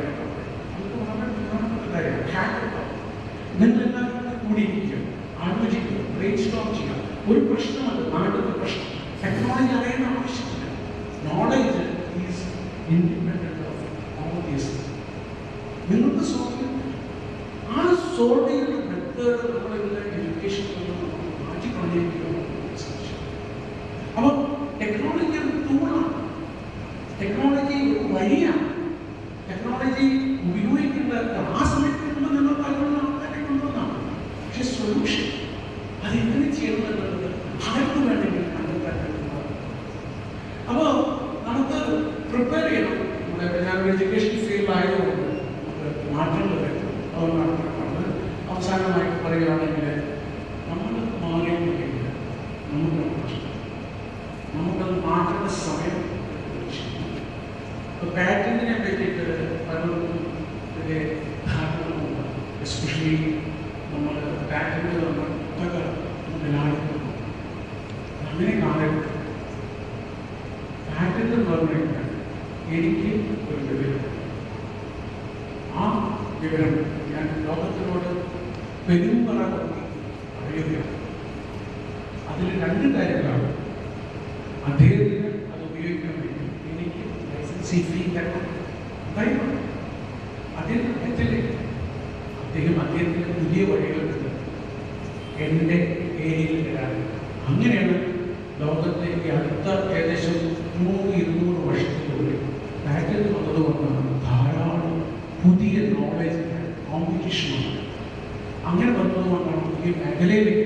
നിങ്ങളെല്ലാവരും കൂടിയിരിക്കുക ആലോചിക്കുക ബ്രെയിൻ സ്റ്റോം ചെയ്യുക ഒരു പ്രശ്നമല്ല നാട്ടിലെ പ്രശ്നം ടെക്നോളജി അറിയേണ്ട ആവശ്യമില്ല knowledge is independent of all these നിങ്ങൾക്ക് സോൾവ് ചെയ്യാൻ പറ്റും. ആ സോൾവ് ചെയ്യുന്ന മെത്തേഡ് നമ്മളിവിടെ എഡ്യൂക്കേഷനിൽ മാറ്റിക്കൊണ്ടിരിക്കുകയാണ് അപ്പം ടെക്നോളജി ഒരു ടൂളാണ് ടെക്നോളജി ഒരു വഴിയാണ് ടെക്നോളജി ഉപയോഗിക്കേണ്ട ആ സമയത്ത് മുമ്പ് നിങ്ങൾ അതിനുള്ള ആൾക്കാരെ കൊണ്ടുവന്നാണ് പക്ഷെ സൊല്യൂഷൻ അതെങ്ങനെ ചെയ്യണം എന്നുള്ളത് ആർക്ക് വേണമെങ്കിൽ കണ്ടെത്താൻ കഴിയുന്നതാണ് അപ്പോൾ നമുക്ക് പ്രിപ്പയർ ചെയ്യണം നമ്മുടെ ഞാൻ എഡ്യൂക്കേഷൻ ഫീൽഡ് ആയതുകൊണ്ട് നമുക്ക് മാറ്റങ്ങൾ വരും അതുകൊണ്ടാണ് ഞാൻ പറഞ്ഞത് അവസാനമായി പറയുകയാണെങ്കിൽ നമ്മൾ മാറിയിട്ടില്ല നമുക്ക് പ്രശ്നം നമുക്കത് മാറ്റേണ്ട സമയം ഇപ്പോൾ പാറ്റന്റിനെ പറ്റിയിട്ട് പലർക്കും ഇതിൻ്റെ ധാരണകളുണ്ട് എസ്പെഷ്യലി നമ്മൾ പാറ്റന്റ് നമ്മൾ പുസ്തക മുതലാളിക്കുന്നു അങ്ങനെ കാണരുത് പാറ്റന്റ് എന്ന് പറഞ്ഞു കഴിഞ്ഞാൽ എനിക്ക് ഒരു വിവരം ആ വിവരം ഞാൻ ലോകത്തിനോട് പെരുമ്പറ കൂടി അറിയുകയാണ് അതിൽ രണ്ട് കാര്യങ്ങളാണ് അദ്ദേഹത്തിന് അത് ഉപയോഗിക്കാൻ വേണ്ടി എനിക്ക് ലൈസൻസി ഫീ തരണം ഉണ്ടായിട്ടുണ്ട് അദ്ദേഹം തെറ്റില്ലേ അദ്ദേഹം അദ്ദേഹത്തിന് പുതിയ വഴികളുണ്ട് എൻ്റെ ഏരിയയിൽ വരാൻ അങ്ങനെയാണ് ലോകത്തെ ഈ അടുത്ത ഏകദേശം നൂറ് ഇരുന്നൂറ് വർഷത്തിനുള്ളിൽ പാറ്റേൺ വന്നതുകൊണ്ടാണ് ധാരാളം പുതിയ നോളജ് കോമ്പറ്റീഷനാണ് അങ്ങനെ വന്നതുകൊണ്ടാണ് ഈ മേഖലയിലേക്ക്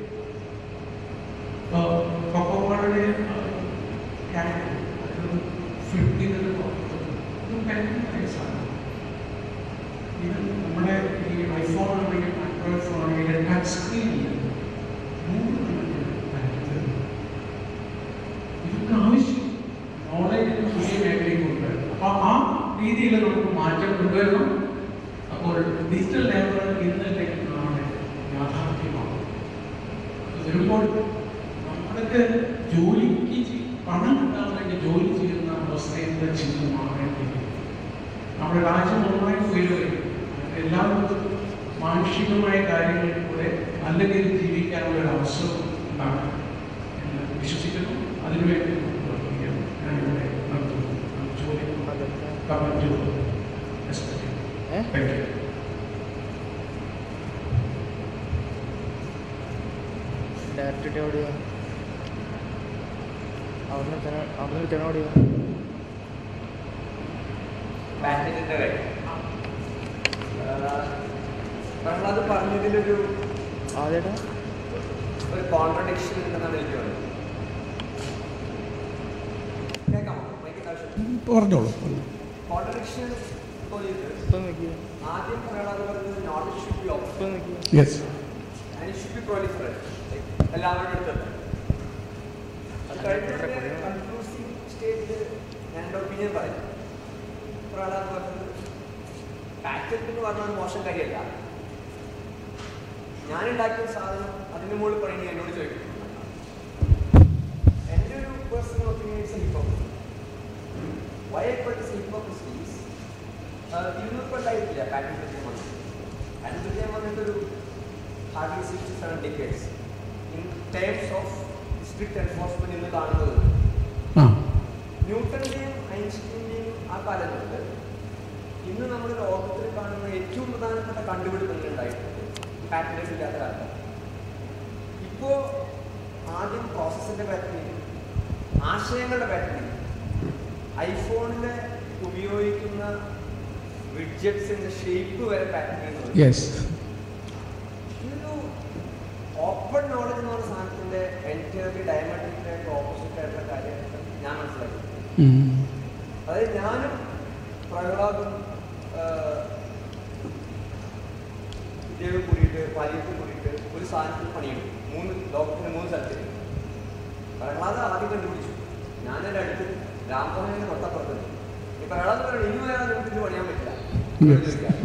കൊക്കോക്കോളയുടെ ഫിഫ്റ്റി സാധനം ഇത് നമ്മുടെ ഈ ഐഫോൺ ആണെങ്കിൽ ആൻഡ്രോയിഡ് ഫോൺ ആണെങ്കിൽ ടച്ച് സ്ക്രീനിൽ മൂന്ന് കണക്കിന് രീതിയിൽ നമുക്ക് മാറ്റം കൊണ്ടുവരണം അപ്പോൾ ഡിജിറ്റൽ ലേബർ ഇന്നല്ലേ നാളെ യാഥാർത്ഥ്യമാകും അത് വരുമ്പോൾ നമ്മളൊക്കെ ജോലിക്ക് ചെ- പണം കിട്ടാൻ വേണ്ടി ജോലി ചെയ്യുന്ന അവസ്ഥയുടെ ചിന്ത മാറേണ്ടിയിരിക്കും നമ്മുടെ രാജ്യം നന്നായി ഉയരുകയും എല്ലാവർക്കും മാനുഷികമായ കാര്യങ്ങളിൽ കൂടെ നല്ല രീതിയിൽ ജീവിക്കാനുള്ള ഒരു അവസരം ഉണ്ടാകും എന്ന് വിശ്വസിക്കുന്നു അതിനുവേണ്ടി നമുക്ക് പ്രവർത്തിക്കണം ഞാനിവിടെ നിർത്തുന്നു നമുക്ക് ചോദ്യം കമൻറ്റ് ഏ? താങ്ക് യു ഡയറക്റ്റ് എവിടെയാ അവിടുന്ന് തന്നെ അവിടുന്ന് തന്നെ എവിടെയാ പാറ്റന്റിന്റെ കാര്യം നമ്മളത് പറഞ്ഞതിലൊരു ആദ്യമായിട്ടാ ഒരു കോൺട്രഡിക്ഷൻ ഉണ്ടെന്നാണ് എനിക്ക് തോന്നുന്നത് കേൾക്കാമോ മൈക്കിന്റെ ആവശ്യം പറഞ്ഞോളൂ കോൺട്രഡിക്ഷൻ തോന്നിയത് ഇപ്പം നോക്കി ആദ്യം പറയാനുള്ളത് പറയുന്നത് നോളജ് ഷുഡ് ബി ഓപ്പൺ ഇപ്പം നോക്കി yes and it should be proliferate എല്ലാവരുടെ അടുത്ത് അത് കഴിഞ്ഞ കൺക്ലൂസീവ് സ്റ്റേജിൽ ഞാൻ എൻ്റെ ഒപ്പീനിയൻ പറയും പ്രഹ്ലാദ് പറഞ്ഞത് പാറ്റന്റ് എന്ന് പറഞ്ഞാൽ ഒരു മോശം കാര്യമല്ല ഞാൻ ഉണ്ടാക്കിയ സാധനം അതിന് മുകളിൽ പണി എന്നോട് ചോദിക്കും എൻ്റെ ഒരു personal opinion it's hypocrisy why I parties hypocrisy is ഇതിനൊപ്പം ഉണ്ടായിട്ടില്ല പാറ്റന്റ് വിജയം വന്നത് പാറ്റന്റ് വിജയം വന്നിട്ടൊരു hardly six to seven decades in terms of strict enforcement എന്ന് കാണുന്നത് ആ ന്യൂട്ടന്റെയും ഐൻസ്റ്റീൻ്റെയും ആ കാലം തൊട്ട് ഇന്ന് നമ്മൾ ലോകത്തിൽ കാണുന്ന ഏറ്റവും പ്രധാനപ്പെട്ട കണ്ടുപിടുത്തങ്ങൾ ഉണ്ടായിട്ടുണ്ട് പാറ്റേൺസ് ഇല്ലാത്ത കാലത്ത് ഇപ്പോൾ ആദ്യം പ്രോസസ്സിന്റെ പാറ്റേണിൽ ആശയങ്ങളുടെ പാറ്റേണിൽ ഐഫോണിൽ ഉപയോഗിക്കുന്ന വിഡ്ജറ്റ്സിന്റെ ഷേപ്പ് വരെ പാറ്റേൺ യെസ് ഇതൊരു ഓപ്പൺ നോളജ് എന്ന് പറഞ്ഞ സാധനത്തിന്റെ എൻറ്റയർലി ഡയമെട്രിക് ആയിട്ട് ഓപ്പോസിറ്റ് ആയിട്ടുള്ള കാര്യമായിട്ട് ഞാൻ മനസ്സിലാക്കി അതായത് ഞാനും പ്രഹ്ലാദും ഇദ്ദേഹം കൂടിയിട്ട് വലിയത്തും കൂടിയിട്ട് ഒരു സാധനത്തിൽ പണിയുണ്ട് മൂന്ന് ലോകത്തിന് മൂന്ന് സ്ഥലത്തിൽ പ്രഹ്ലാദ് ആദ്യം കണ്ടുപിടിച്ചു ഞാൻ എൻ്റെ അടുത്ത് രാമഭവനെ തൊട്ടപ്പുറത്ത് ഈ പ്രഹ്ലാദ് പറയുന്നത് ഇനി വരാൻ നമുക്ക് ഇത് പണിയാൻ പറ്റില്ല Yes. ചോദിക്കാം.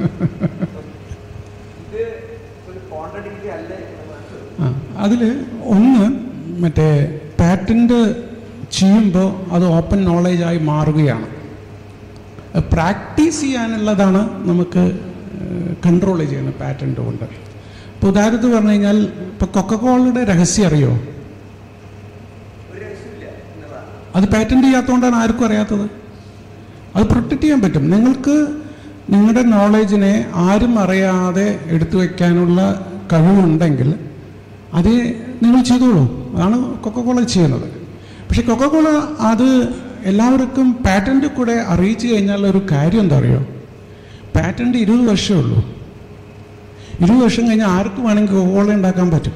ഇത് ഒരു കോൺട്രഡിക്റ്ററി അല്ലേ എന്ന് മനസ്സിലായി ആ അതിൽ ഒന്ന് മറ്റേ പാറ്റൻ്റ് ചെയ്യുമ്പോൾ അത് ഓപ്പൺ നോളേജായി മാറുകയാണ് പ്രാക്ടീസ് ചെയ്യാനുള്ളതാണ് നമുക്ക് കൺട്രോൾ ചെയ്യുന്നത് പാറ്റൻ്റ് കൊണ്ട് ഇപ്പോൾ ഉദാഹരണത്തിന് പറഞ്ഞു കഴിഞ്ഞാൽ ഇപ്പോൾ കൊക്കക്കോളയുടെ രഹസ്യം അറിയോ ഒരു രക്ഷയില്ല എന്നുള്ളതാണ് അത് പാറ്റൻ്റ് ചെയ്യാത്തതുകൊണ്ടാണ് ആർക്കും അറിയാത്തത് അത് പ്രൊട്ടക്റ്റ് ചെയ്യാൻ പറ്റും നിങ്ങൾക്ക് നിങ്ങളുടെ നോളേജിനെ ആരും അറിയാതെ എടുത്തു വയ്ക്കാനുള്ള കഴിവുണ്ടെങ്കിൽ അത് നിങ്ങൾ ചെയ്തോളൂ അതാണ് കൊക്കക്കോള ചെയ്യുന്നത് പക്ഷെ കൊക്കക്കോള അത് എല്ലാവർക്കും പാറ്റൻ്റ് കൂടെ അറിയിച്ചു കഴിഞ്ഞാൽ ഒരു കാര്യം എന്താ അറിയോ പാറ്റൻ്റ് ഇരുപത് വർഷമേ ഉള്ളൂ ഇരുപത് വർഷം കഴിഞ്ഞാൽ ആർക്ക് വേണമെങ്കിൽ കൊക്കക്കോള ഉണ്ടാക്കാൻ പറ്റും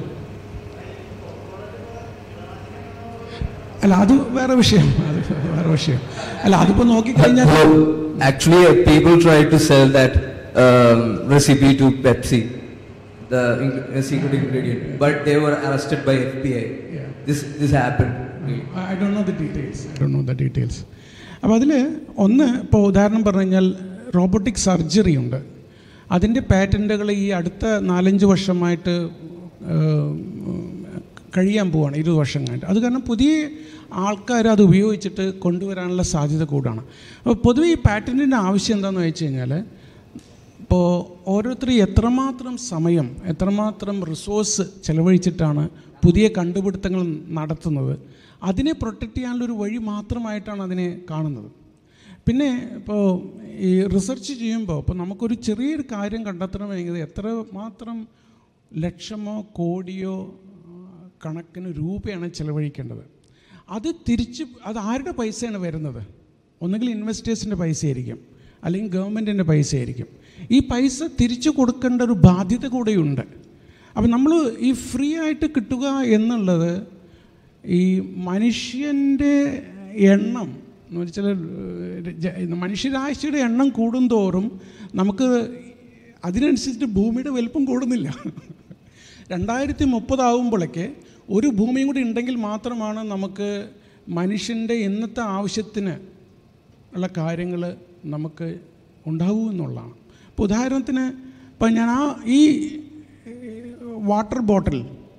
അല്ല അത് വേറെ വിഷയം അത് വേറെ വിഷയം അല്ല അതിപ്പോ നോക്കിക്കഴിഞ്ഞാൽ Actually, uh, people tried to sell that um, recipe to Pepsi, the ing- uh, secret ingredient, but they were arrested by FBI. Yeah. This this happened. I Dr know the details I Dr know the details അപ്പോൾ അതിൽ ഒന്ന് ഇപ്പോൾ ഉദാഹരണം പറഞ്ഞു കഴിഞ്ഞാൽ robotic surgery ഉണ്ട് അതിൻ്റെ പാറ്റൻറ്റുകൾ ഈ അടുത്ത നാലഞ്ച് വർഷമായിട്ട് ഏഹ്, കഴിയാൻ പോവാണ് ഇരുപത് വർഷം കഴിഞ്ഞിട്ട് അത് കാരണം പുതിയ ആൾക്കാർ അത് ഉപയോഗിച്ചിട്ട് കൊണ്ടുവരാനുള്ള സാധ്യത കൂടാണ് അപ്പോൾ പൊതുവെ ഈ പാറ്റൻറ്റിൻ്റെ ആവശ്യം എന്താണെന്ന് വെച്ച് കഴിഞ്ഞാൽ ഇപ്പോൾ ഓരോരുത്തർ എത്രമാത്രം സമയം എത്രമാത്രം റിസോഴ്സ് ചെലവഴിച്ചിട്ടാണ് പുതിയ കണ്ടുപിടുത്തങ്ങൾ നടത്തുന്നത് അതിനെ പ്രൊട്ടക്റ്റ് ചെയ്യാനുള്ള ഒരു വഴി മാത്രമായിട്ടാണ് അതിനെ കാണുന്നത് പിന്നെ ഇപ്പോൾ ഈ റിസർച്ച് ചെയ്യുമ്പോൾ ഇപ്പോൾ നമുക്കൊരു ചെറിയൊരു കാര്യം കണ്ടെത്തണമെങ്കിൽ എത്ര മാത്രം ലക്ഷമോ കോടിയോ ആ, കണക്കിന് രൂപയാണ് ചെലവഴിക്കേണ്ടത് അത് തിരിച്ച് അത് ആരുടെ പൈസയാണ് വരുന്നത് ഒന്നുകിൽ ഇൻവെസ്റ്റേഴ്സിൻ്റെ പൈസയായിരിക്കും അല്ലെങ്കിൽ ഗവൺമെൻറ്റിൻ്റെ പൈസയായിരിക്കും ഈ പൈസ തിരിച്ചു കൊടുക്കേണ്ട ഒരു ബാധ്യത കൂടെയുണ്ട് അപ്പം നമ്മൾ ഈ ഫ്രീ ആയിട്ട് കിട്ടുക എന്നുള്ളത് ഈ മനുഷ്യൻ്റെ എണ്ണം എന്ന് വെച്ചാൽ ഏഹ്, ജ- മനുഷ്യരാശിയുടെ എണ്ണം കൂടുന്തോറും നമുക്ക് അതിനനുസരിച്ച് ഭൂമിയുടെ വലുപ്പം കൂടുന്നില്ല രണ്ടായിരത്തി മുപ്പതാവുമ്പോഴേക്ക് ഒരു ഭൂമിയും കൂടി ഉണ്ടെങ്കിൽ മാത്രമാണ് നമുക്ക് മനുഷ്യൻ്റെ ഇന്നത്തെ ആവശ്യത്തിന് ഉള്ള കാര്യങ്ങൾ നമുക്ക് ഉണ്ടാവൂ എന്നുള്ളതാണ് ഇപ്പോൾ ഉദാഹരണത്തിന് ഇപ്പം ഞാൻ ആ ഈ വാട്ടർ ബോട്ടിൽ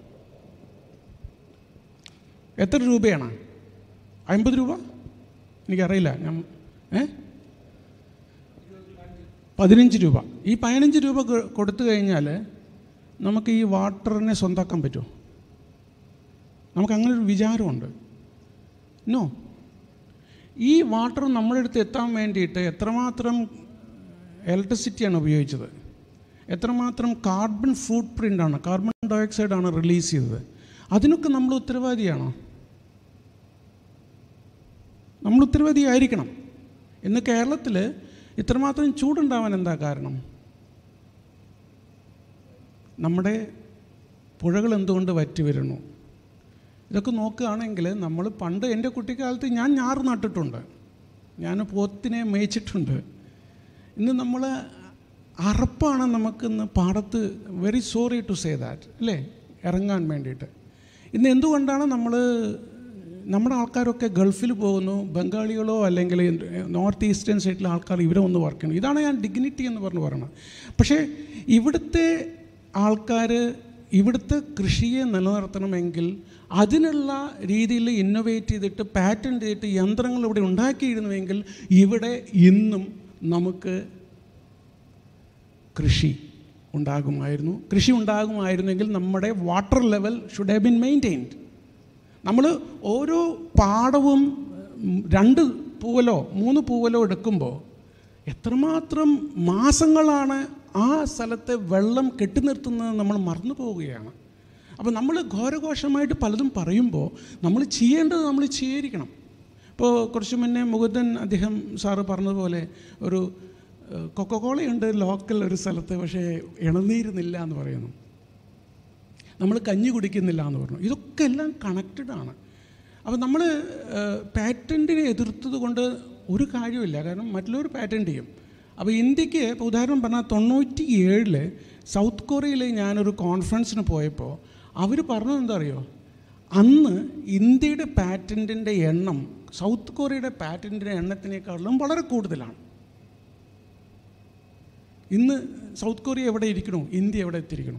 എത്ര രൂപയാണ് അമ്പത് രൂപ എനിക്കറിയില്ല ഞാൻ ഏ പതിനഞ്ച് രൂപ ഈ പതിനഞ്ച് രൂപ കൊ- കൊടുത്തു കഴിഞ്ഞാൽ നമുക്ക് ഈ വാട്ടറിനെ സ്വന്താക്കാൻ പറ്റുമോ നമുക്ക് അങ്ങനെ ഒരു വിചാരമുണ്ട് നോ ഈ വാട്ടർ നമ്മുടെ അടുത്ത് എത്താൻ വേണ്ടിയിട്ട് എത്രമാത്രം ഇലക്ട്രിസിറ്റിയാണ് ഉപയോഗിച്ചത് എത്രമാത്രം കാർബൺ ഫുട് പ്രിൻ്റാണ് കാർബൺ ഡയോക്സൈഡാണ് റിലീസ് ചെയ്തത് അതിനൊക്കെ നമ്മൾ ഉത്തരവാദിയാണോ നമ്മൾ ഉത്തരവാദിയായിരിക്കണം ഇന്ന് കേരളത്തിൽ ഇത്രമാത്രം ചൂടുണ്ടാവാൻ എന്താ കാരണം നമ്മുടെ പുഴകൾ എന്തുകൊണ്ട് വറ്റി വരുന്നു ഇതൊക്കെ നോക്കുകയാണെങ്കിൽ നമ്മൾ പണ്ട് എൻ്റെ കുട്ടിക്കാലത്ത് ഞാൻ ഞാറ് നട്ടിട്ടുണ്ട് ഞാൻ പോത്തിനെ മേയിച്ചിട്ടുണ്ട് ഇന്ന് നമ്മൾ അറപ്പാണ് നമുക്കിന്ന് പാടത്ത് very sorry to say that അല്ലേ ഇറങ്ങാൻ വേണ്ടിയിട്ട് ഇന്ന് എന്തുകൊണ്ടാണ് നമ്മൾ നമ്മുടെ ആൾക്കാരൊക്കെ ഗൾഫിൽ പോകുന്നു ബംഗാളികളോ അല്ലെങ്കിൽ നോർത്ത് ഈസ്റ്റേൺ സൈഡിലെ ആൾക്കാർ ഇവിടെ ഒന്ന് വർക്ക് ചെയ്യണം ഇതാണ് ഞാൻ ഡിഗ്നിറ്റി എന്ന് പറഞ്ഞ് പറയുന്നത് പക്ഷേ ഇവിടുത്തെ ആൾക്കാർ ഇവിടുത്തെ കൃഷിയെ നിലനിർത്തണമെങ്കിൽ അതിനുള്ള രീതിയിൽ ഇന്നോവേറ്റ് ചെയ്തിട്ട് പാറ്റൻറ്റ് ചെയ്തിട്ട് യന്ത്രങ്ങൾ ഇവിടെ ഉണ്ടാക്കിയിരുന്നുവെങ്കിൽ ഇവിടെ ഇന്നും നമുക്ക് കൃഷി ഉണ്ടാകുമായിരുന്നു കൃഷി ഉണ്ടാകുമായിരുന്നെങ്കിൽ നമ്മുടെ water level should have been maintained നമ്മൾ ഓരോ പാടവും ഉം, രണ്ട് പൂവലോ മൂന്ന് പൂവലോ എടുക്കുമ്പോൾ എത്രമാത്രം മാസങ്ങളാണ് ആ സ്ഥലത്തെ വെള്ളം കെട്ടി നിർത്തുന്നത് നമ്മൾ മറന്നു പോവുകയാണ് അപ്പോൾ നമ്മൾ ഘോരഘോഷമായിട്ട് പലതും പറയുമ്പോൾ നമ്മൾ ചെയ്യേണ്ടത് നമ്മൾ ചെയ്തിരിക്കണം ഇപ്പോൾ കുറച്ച് മുന്നേ മുകുന്ദൻ അദ്ദേഹം സാറ് പറഞ്ഞതുപോലെ ഒരു ഏഹ്, കൊക്കക്കോളയുണ്ട് ലോക്കൽ ഒരു സ്ഥലത്ത് പക്ഷേ ഇളനീരുന്നില്ല എന്ന് പറയുന്നു നമ്മൾ കഞ്ഞി കുടിക്കുന്നില്ല എന്ന് പറഞ്ഞു ഇതൊക്കെ എല്ലാം കണക്റ്റഡ് ആണ് അപ്പോൾ നമ്മൾ പാറ്റൻറ്റിനെ എതിർത്തത് കൊണ്ട് ഒരു കാര്യമില്ല കാരണം മറ്റുള്ളവർ പാറ്റൻറ്റ് ചെയ്യും അപ്പോൾ ഇന്ത്യക്ക് ഇപ്പോൾ ഉദാഹരണം പറഞ്ഞാൽ തൊണ്ണൂറ്റി ഏഴിൽ സൗത്ത് കൊറിയയിൽ ഞാനൊരു കോൺഫറൻസിന് പോയപ്പോൾ അവർ പറഞ്ഞത് എന്താ അറിയോ അന്ന് ഇന്ത്യയുടെ പാറ്റൻറ്റിൻ്റെ എണ്ണം സൗത്ത് കൊറിയയുടെ പാറ്റൻറ്റിൻ്റെ എണ്ണത്തിനേക്കാളും വളരെ കൂടുതലാണ് ഇന്ന് സൗത്ത് കൊറിയ എവിടെ ഇരിക്കണു ഇന്ത്യ എവിടെ എത്തിയിരിക്കണു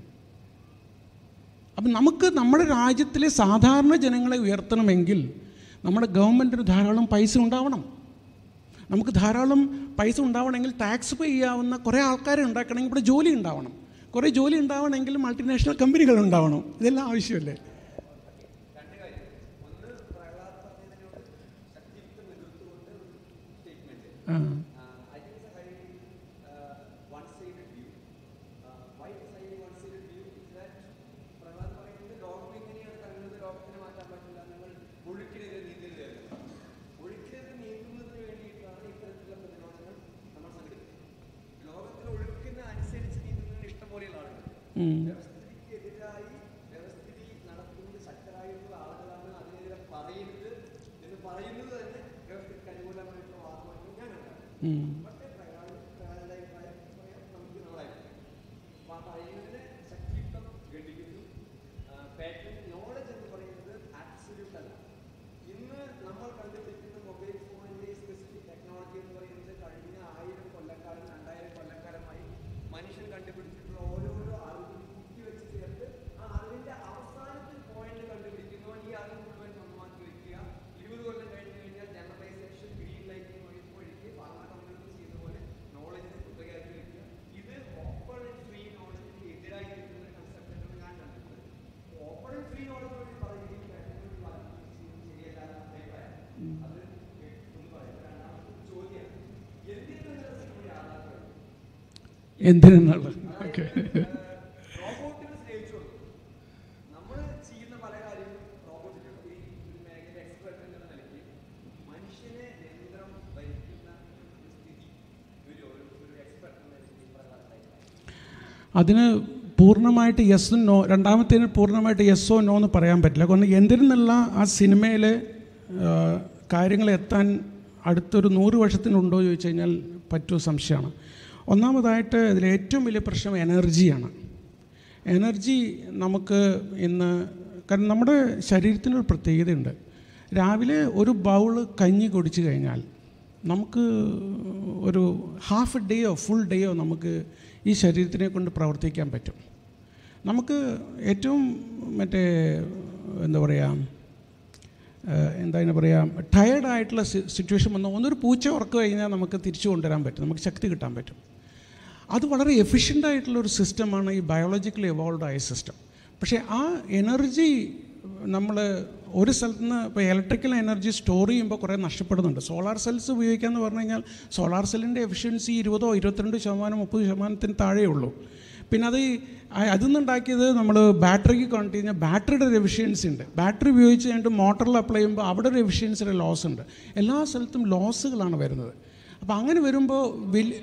അപ്പം നമുക്ക് നമ്മുടെ രാജ്യത്തിലെ സാധാരണ ജനങ്ങളെ ഉയർത്തണമെങ്കിൽ നമ്മുടെ ഗവൺമെൻറ്റിന് ധാരാളം പൈസ ഉണ്ടാവണം നമുക്ക് ധാരാളം പൈസ ഉണ്ടാവണമെങ്കിൽ ടാക്സ് പേ ചെയ്യാവുന്ന കുറേ ആൾക്കാരെ ഉണ്ടാക്കണമെങ്കിൽ ഇവിടെ ജോലി ഉണ്ടാവണം കുറേ ജോലി ഉണ്ടാവണമെങ്കിൽ മൾട്ടിനാഷണൽ കമ്പനികൾ ഉണ്ടാവണം ഇതെല്ലാം ആവശ്യമല്ലേ രണ്ട് കാര്യം ഒന്ന് പ്രഹ്ലാദ് പറഞ്ഞതിനോട് ശക്തിയുക്തം എതിർത്തുകൊണ്ട് ഒരു സ്റ്റേറ്റ്മെന്റ് ആ I think it's a very uh, one-sided view. Uh, why is I one-sided view is that Prahlad പറയുന്നത് ലോകം എങ്ങനെയാണ് കറങ്ങുന്നത് ലോകത്തിനെ മാറ്റാൻ പറ്റില്ല നിങ്ങൾ ഒഴുക്കിനെതിരെ നീന്തരുത് ഒഴുക്കിനെതിരെ നീന്തുന്നതിന് വേണ്ടിയിട്ടാണ് ഇത്തരത്തിലുള്ള പ്രതിരോധങ്ങൾ നമ്മൾ സംഘടിപ്പിക്കുന്നത് ലോകത്തിലെ ഒഴുക്കിന് അനുസരിച്ച് നീന്തുന്നതിന് ഇഷ്ടം പോലെയുള്ള ആളുകൾ ഉം. വ്യവസ്ഥിതിക്കെതിരായി വ്യവസ്ഥിതി നടത്തുന്നത് ശക്തരായിട്ടുള്ള ആളുകളാണ് അതിനെതിരെ പറയരുത് എന്ന് പറയുന്നത് തന്നെ വ്യവസ്ഥയ്ക്ക് അനുകൂലമായിട്ടുള്ള വാദമായിട്ട് ഞാൻ കണ്ടത് ഉം. പക്ഷേ പ്രയാണം പ്രയാണയുടെ അഭിപ്രായം പറയാം നമുക്ക് നാളായിരിക്കും അപ്പോൾ ആ പറയുന്നതിനെ ശക്തിയുക്തം ഖണ്ഡിക്കുന്നു പാറ്റേൺ നോളജ് എന്ന് പറയുന്നത് ആബ്സല്യൂട്ട് അല്ല ഇന്ന് നമ്മൾ കണ്ടുപിടിക്കുന്ന മൊബൈൽ ഫോണിൻ്റെ സ്പെസിഫിക് ടെക്നോളജി എന്ന് പറയുന്നത് കഴിഞ്ഞ ആയിരം കൊല്ലക്കാലം രണ്ടായിരം കൊല്ലക്കാലമായി മനുഷ്യൻ കണ്ടുപിടിച്ചിട്ടുള്ള ഓരോരോ അറിവും കുത്തിവെച്ച് ചേർത്ത് ആ അറിവിൻ്റെ അവസാനത്തെ പോയിന്റ് കണ്ടുപിടിക്കുന്നവൻ ഈ അറിവ് മുഴുവൻ സ്വന്തമാക്കി വെക്കുക ഇരുപത് കൊല്ലം കഴിഞ്ഞ് കഴിഞ്ഞാൽ ജനറലൈസേഷൻ ഗ്രീൻ ലൈറ്റിംഗ് ഒഴുക്കി ഫാർമ കമ്പനികൾ ചെയ്ത പോലെ നോളജിനെ കുത്തകയാക്കി വെക്കുക ഇത് ഓപ്പൺ ആൻഡ് ഫ്രീ നോളജിന് എതിരായി നിൽക്കുന്ന ഒരു കൺസെപ്റ്റ് എന്ന് ഞാൻ കണ്ടിട്ടുണ്ട് ഓപ്പൺ ആൻഡ് ഫ്രീ നോളജ് വേണ്ടി പറയുകയും ടെക്നോളജി പറയുകയും ശരിയല്ല എന്ന അഭിപ്രായം അത് ഒന്ന് പറയാം രണ്ടാമത്തെ ചോദ്യം എന്തിനാണ് റെസിപ്പി ആധാരം എന്തിനെന്നുള്ളത് ഓക്കെ റോബോട്ടിനെ സ്നേഹിച്ചു കൊടുക്കും നമ്മൾ ചെയ്യുന്ന പല കാര്യങ്ങളും റോബോട്ട് ചെയ്യും ഈ ഒരു മേഖല എക്സ്പെർട്ട് എന്നുള്ള നിലയ്ക്ക് മനുഷ്യനെ യന്ത്രം ഭരിക്കുന്ന ഒരു സ്ഥിതി ഒരു ഒരു ഒരു എക്സ്പെർട്ട് എന്ന നിലയ്ക്ക് പ്രധാനമായിട്ട് അതിന് പൂർണ്ണമായിട്ട് യെസ് നോ രണ്ടാമത്തേന് പൂർണ്ണമായിട്ട് യെസ്സോ നോ എന്ന് പറയാൻ പറ്റില്ല കാരണം എന്തിനെന്നുള്ള ആ സിനിമയിൽ കാര്യങ്ങൾ എത്താൻ അടുത്തൊരു നൂറ് വർഷത്തിനുണ്ടോ എന്ന് ചോദിച്ചു കഴിഞ്ഞാൽ പറ്റുമോ സംശയമാണ് ഒന്നാമതായിട്ട് ഇതിൽ ഏറ്റവും വലിയ പ്രശ്നം എനർജിയാണ് എനർജി നമുക്ക് ഇന്ന് കാരണം നമ്മുടെ ശരീരത്തിനൊരു പ്രത്യേകതയുണ്ട് രാവിലെ ഒരു ബൗള് കഞ്ഞി കുടിച്ചു കഴിഞ്ഞാൽ നമുക്ക് ഒരു ഹാഫ് ഡേയോ ഫുൾ ഡേയോ നമുക്ക് ഈ ശരീരത്തിനെ കൊണ്ട് പ്രവർത്തിക്കാൻ പറ്റും നമുക്ക് ഏറ്റവും മറ്റേ എന്താ പറയുക ഏഹ് എന്താ അതിന് പറയുക ടയേർഡായിട്ടുള്ള സിറ്റുവേഷൻ വന്ന ഒന്നൊരു പൂച്ച ഉറക്കം കഴിഞ്ഞാൽ നമുക്ക് തിരിച്ചു കൊണ്ടുവരാൻ പറ്റും നമുക്ക് ശക്തി കിട്ടാൻ പറ്റും അത് വളരെ എഫിഷ്യൻ്റ് ആയിട്ടുള്ള ഒരു സിസ്റ്റമാണ് ഈ ബയോളജിക്കലി എവോൾവ് ആയ സിസ്റ്റം പക്ഷേ ആ എനർജി നമ്മൾ ഒരു സ്ഥലത്ത് നിന്ന് ഇപ്പോൾ ഇലക്ട്രിക്കൽ എനർജി സ്റ്റോർ ചെയ്യുമ്പോൾ കുറേ നഷ്ടപ്പെടുന്നുണ്ട് സോളാർ സെൽസ് ഉപയോഗിക്കുക എന്ന് പറഞ്ഞു കഴിഞ്ഞാൽ സോളാർ സെല്ലിൻ്റെ എഫിഷ്യൻസി ഇരുപതോ ഇരുപത്തിരണ്ട് ശതമാനം മുപ്പത് ശതമാനത്തിന് താഴെയേ ഉള്ളൂ പിന്നെ അത് ഈ- ആ- അതിൽ നിന്നുണ്ടാക്കിയത് നമ്മൾ ബാറ്ററിക്ക് കണ്ടു കഴിഞ്ഞാൽ ബാറ്ററിയുടെ ഒരു എഫിഷ്യൻസി ഉണ്ട് ബാറ്ററി ഉപയോഗിച്ച് കഴിഞ്ഞിട്ട് മോട്ടറിൽ അപ്ലൈ ചെയ്യുമ്പോൾ അവിടെ ഒരു എഫിഷ്യൻസിയുടെ ലോസ് ഉണ്ട് എല്ലാ സ്ഥലത്തും ലോസുകളാണ് വരുന്നത് അപ്പോൾ അങ്ങനെ വരുമ്പോൾ വലിയ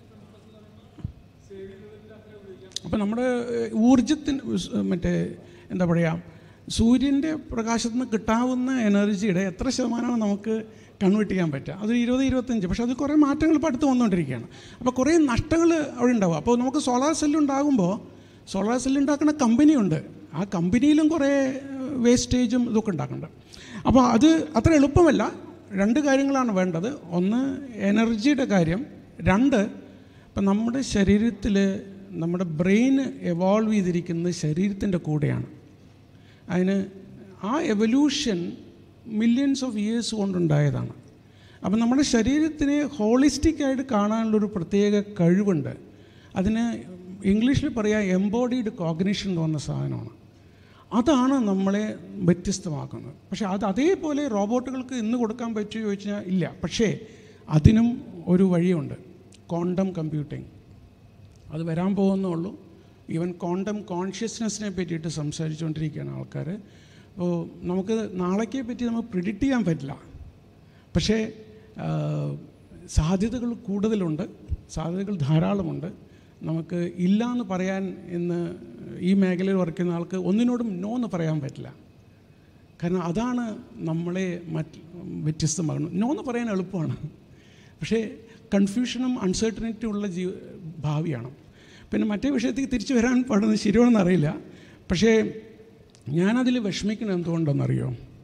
അപ്പോൾ നമ്മുടെ ഏഹ്, ഊർജത്തിന് സ് മറ്റേ എന്താ പറയുക സൂര്യൻ്റെ പ്രകാശത്തിൽ നിന്ന് കിട്ടാവുന്ന എനർജിയുടെ എത്ര ശതമാനമാണ് നമുക്ക് കൺവേർട്ട് ചെയ്യാൻ പറ്റുക അത് ഇരുപത് ഇരുപത്തഞ്ച് പക്ഷേ അത് കുറേ മാറ്റങ്ങൾ ഇപ്പോൾ അടുത്ത് വന്നുകൊണ്ടിരിക്കുകയാണ് അപ്പോൾ കുറേ നഷ്ടങ്ങൾ അവിടെ ഉണ്ടാവും അപ്പോൾ നമുക്ക് സോളാർ സെല്ല് ഉണ്ടാകുമ്പോൾ സോളാർ സെല്ല് ഉണ്ടാക്കുന്ന കമ്പനിയുണ്ട് ആ കമ്പനിയിലും കുറേ വേസ്റ്റേജും ഇതൊക്കെ ഉണ്ടാക്കുന്നുണ്ട് അപ്പോൾ അത് അത്ര എളുപ്പമല്ല രണ്ട് കാര്യങ്ങളാണ് വേണ്ടത് ഒന്ന് എനർജിയുടെ കാര്യം രണ്ട് ഇപ്പം നമ്മുടെ ശരീരത്തിൽ നമ്മുടെ ബ്രെയിൻ എവോൾവ് ചെയ്തിരിക്കുന്നത് ശരീരത്തിൻ്റെ കൂടെയാണ് അതിന് ആ എവല്യൂഷൻ മില്യൺസ് ഓഫ് ഇയേഴ്സ് കൊണ്ടുണ്ടായതാണ് അപ്പം നമ്മുടെ ശരീരത്തിനെ ഹോളിസ്റ്റിക് ആയിട്ട് കാണാനുള്ളൊരു പ്രത്യേക കഴിവുണ്ട് അതിന് ഇംഗ്ലീഷിൽ പറയാം എംബോഡീഡ് കോഗ്നിഷൻ എന്ന് പറഞ്ഞ സാധനമാണ് അതാണ് നമ്മളെ വ്യത്യസ്തമാക്കുന്നത് പക്ഷേ അത് അതേപോലെ റോബോട്ടുകൾക്ക് ഇന്ന് കൊടുക്കാൻ പറ്റുമോ ചോദിച്ചാൽ ഇല്ല പക്ഷേ അതിനും ഒരു വഴിയുണ്ട് ക്വാണ്ടം കമ്പ്യൂട്ടിംഗ് അത് വരാൻ പോകുന്നുള്ളൂ ഈവൻ ക്വാണ്ടം കോൺഷ്യസ്നെസ്സിനെ പറ്റിയിട്ട് സംസാരിച്ചുകൊണ്ടിരിക്കുകയാണ് ആൾക്കാർ അപ്പോൾ നമുക്ക് നാളേക്കെ പറ്റി നമുക്ക് പ്രിഡിക്റ്റ് ചെയ്യാൻ പറ്റില്ല പക്ഷേ ആ, സാധ്യതകൾ കൂടുതലുണ്ട് സാധ്യതകൾ ധാരാളമുണ്ട് നമുക്ക് ഇല്ല എന്ന് പറയാൻ ഇന്ന് ഈ മേഖലയിൽ വർക്ക് ചെയ്യുന്ന ആൾക്ക് ഒന്നിനോടും നോ എന്ന് പറയാൻ പറ്റില്ല കാരണം അതാണ് നമ്മളെ മറ്റ് വ്യത്യസ്തമാകുന്നത് നോ എന്ന് പറയാൻ എളുപ്പമാണ് പക്ഷേ കൺഫ്യൂഷനും അൺസർട്ടനിറ്റി ഉള്ള ജീ ഭാവിയാണ് പിന്നെ മറ്റേ വിഷയത്തേക്ക് തിരിച്ചു വരാൻ പാടുന്നത് ശരിയാണെന്ന് അറിയില്ല പക്ഷേ ഞാനതിൽ വിഷമിക്കുന്നത് എന്തുകൊണ്ടെന്നറിയോ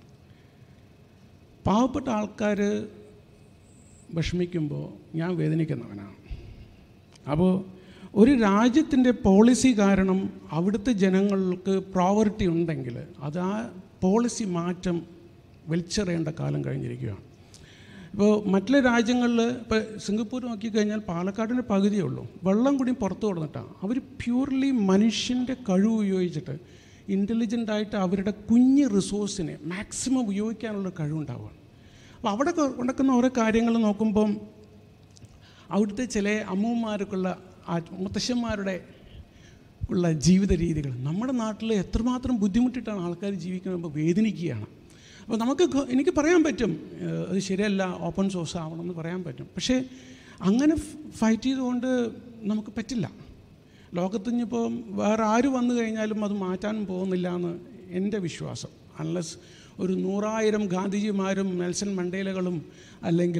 പാവപ്പെട്ട ആൾക്കാർ വിഷമിക്കുമ്പോൾ ഞാൻ വേദനിക്കുന്നവനാണ് അപ്പോൾ ഒരു രാജ്യത്തിൻ്റെ പോളിസി കാരണം അവിടുത്തെ ജനങ്ങൾക്ക് പ്രോവർട്ടി ഉണ്ടെങ്കിൽ അത് ആ പോളിസി മാറ്റം വലിച്ചെറിയേണ്ട കാലം കഴിഞ്ഞിരിക്കുകയാണ് ഇപ്പോൾ മറ്റുള്ള രാജ്യങ്ങളിൽ ഇപ്പോൾ സിംഗപ്പൂർ നോക്കിക്കഴിഞ്ഞാൽ പാലക്കാടിൻ്റെ പകുതിയേ ഉള്ളൂ വെള്ളം കൂടി പുറത്തു കൊടുത്തിട്ടാണ് അവർ പ്യൂർലി മനുഷ്യൻ്റെ കഴിവ് ഉപയോഗിച്ചിട്ട് ഇൻ്റലിജൻ്റ് ആയിട്ട് അവരുടെ കുഞ്ഞ് റിസോഴ്സിനെ മാക്സിമം ഉപയോഗിക്കാനുള്ള കഴിവുണ്ടാവുകയാണ് അപ്പോൾ അവിടെ കൊ- നടക്കുന്ന ഓരോ കാര്യങ്ങൾ നോക്കുമ്പം അവിടുത്തെ ചില അമ്മൂമ്മമാർക്കുള്ള ആ മുത്തശ്ശന്മാരുടെ ഉള്ള ജീവിത രീതികൾ നമ്മുടെ നാട്ടിൽ എത്രമാത്രം ബുദ്ധിമുട്ടിട്ടാണ് ആൾക്കാർ ജീവിക്കുന്നത് വേദനിക്കുകയാണ് അപ്പോൾ നമുക്ക് ഗ- എനിക്ക് പറയാൻ പറ്റും ഏഹ്, അത് ശരിയല്ല ഓപ്പൺ സോഴ്സ് ആവണമെന്ന് പറയാൻ പറ്റും പക്ഷേ അങ്ങനെ ഫൈറ്റ് ചെയ്തുകൊണ്ട് നമുക്ക് പറ്റില്ല ലോകത്ത് ഇനിയിപ്പോൾ വേറെ ആര് വന്നു കഴിഞ്ഞാലും അത് മാറ്റാനും പോകുന്നില്ല എന്ന് എൻ്റെ വിശ്വാസം അൺലെസ് ഒരു നൂറായിരം ഗാന്ധിജിമാരും നെൽസൺ മണ്ടേലകളും അല്ലെങ്കിൽ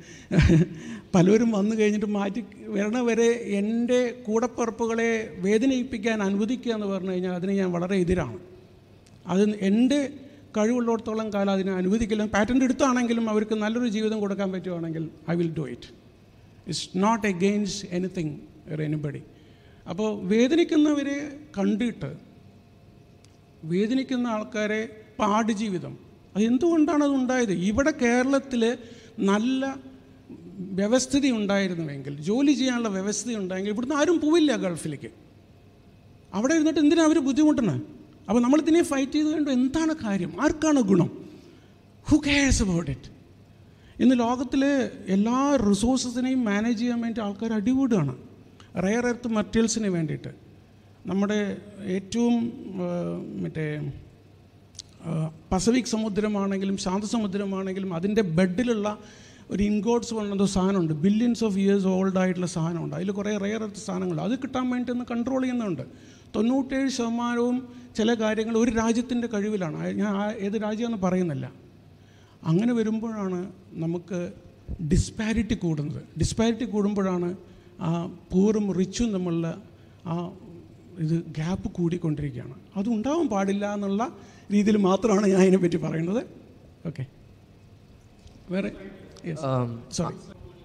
പലരും വന്നു കഴിഞ്ഞിട്ട് മാറ്റി വരണ വരെ എൻ്റെ കൂടപ്പിറപ്പുകളെ വേദനിപ്പിക്കാൻ അനുവദിക്കുക എന്ന് പറഞ്ഞു കഴിഞ്ഞാൽ അതിന് ഞാൻ വളരെ എതിരാണ് അത് എൻ്റെ കഴിവുള്ളിടത്തോളം കാലം അതിനെ അനുവദിക്കില്ല പാറ്റൻ്റ് എടുത്താണെങ്കിലും അവർക്ക് നല്ലൊരു ജീവിതം കൊടുക്കാൻ പറ്റുവാണെങ്കിൽ I will do it it's not against anything or anybody അപ്പോൾ വേദനിക്കുന്നവരെ കണ്ടിട്ട് വേദനിക്കുന്ന ആൾക്കാരെ പാട് ജീവിതം അത് എന്തുകൊണ്ടാണ് അത് ഉണ്ടായത് ഇവിടെ കേരളത്തിൽ നല്ല വ്യവസ്ഥിതി ഉണ്ടായിരുന്നുവെങ്കിൽ ജോലി ചെയ്യാനുള്ള വ്യവസ്ഥ ഉണ്ടായെങ്കിൽ ഇവിടുന്ന് ആരും പോവില്ല ഗൾഫിലേക്ക് അവിടെ ഇരുന്നിട്ട് എന്തിനാണ് അവർ ബുദ്ധിമുട്ടണത് അപ്പോൾ നമ്മൾ ഇതിനെ ഫൈറ്റ് ചെയ്ത് കണ്ടു എന്താണ് കാര്യം ആർക്കാണ് ഗുണം ഹു കെയർസ് അബൌട്ട് ഇറ്റ് ഇന്ന് ലോകത്തിലെ എല്ലാ റിസോഴ്സസിനെയും മാനേജ് ചെയ്യാൻ വേണ്ടി ആൾക്കാർ അടികൂടുകയാണ് റയർ എർത്ത് മെറ്റീരിയൽസിന് വേണ്ടിയിട്ട് നമ്മുടെ ഏറ്റവും ആ, മറ്റേ ആ, പസഫിക് സമുദ്രമാണെങ്കിലും ശാന്തസമുദ്രമാണെങ്കിലും അതിൻ്റെ ബെഡിലുള്ള ഒരു ഇൻഗോട്സ് പറഞ്ഞ സാധനമുണ്ട് ബില്യൺസ് ഓഫ് ഇയേഴ്സ് ഓൾഡ് ആയിട്ടുള്ള സാധനമുണ്ട് അതിൽ കുറേ റെയർ എർത്ത് സാധനങ്ങൾ അത് കിട്ടാൻ വേണ്ടി ഒന്ന് കൺട്രോൾ ചെയ്യുന്നുണ്ട് തൊണ്ണൂറ്റേഴ് ശതമാനവും ചില കാര്യങ്ങൾ ഒരു രാജ്യത്തിൻ്റെ കഴിവിലാണ് ആ- ഞാൻ ആ- ഏത് രാജ്യമെന്ന് പറയുന്നില്ല അങ്ങനെ വരുമ്പോഴാണ് നമുക്ക് ഡിസ്പാരിറ്റി കൂടുന്നത് ഡിസ്പാരിറ്റി കൂടുമ്പോഴാണ് ആ പൂറും റിച്ചും തമ്മിലുള്ള ആ ഇത് ഗ്യാപ്പ് കൂടിക്കൊണ്ടിരിക്കുകയാണ് അത് ഉണ്ടാവാൻ പാടില്ല എന്നുള്ള രീതിയിൽ മാത്രമാണ് ഞാൻ അതിനെപ്പറ്റി പറയുന്നത് ഓക്കെ വേറെ Um, സോറി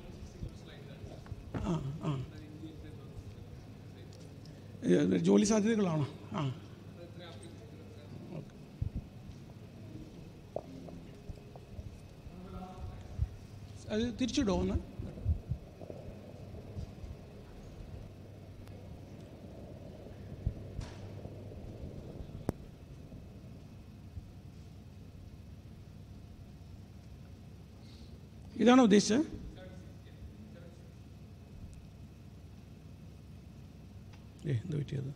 ആ ആ ഏ, ജോലി സാധ്യതകളാണോ ആ ഓക്കെ. അത് തിരിച്ചിടുമോ ഒന്ന് ഇതാണോ ഉദ്ദേശിച്ചത് ഏ എന്ത് പറ്റിയത്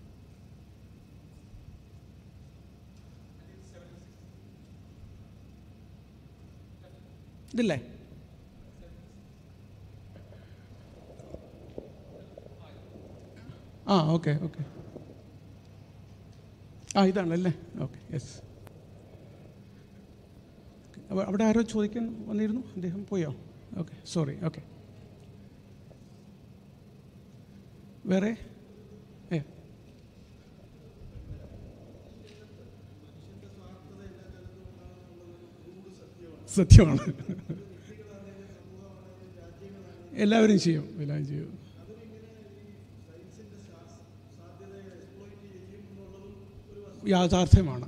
ഇതില്ലേ ആ ഓക്കെ ഓക്കെ ആ ഇതാണല്ലേ ഓക്കെ യെസ് അവിടെ ആരോ ചോദിക്കാൻ വന്നിരുന്നു അദ്ദേഹം പോയോ ഓക്കെ സോറി ഓക്കെ വേറെ ഏ സത്യമാണ് എല്ലാവരും ചെയ്യും എല്ലാവരും ചെയ്യും യാഥാർത്ഥ്യമാണ്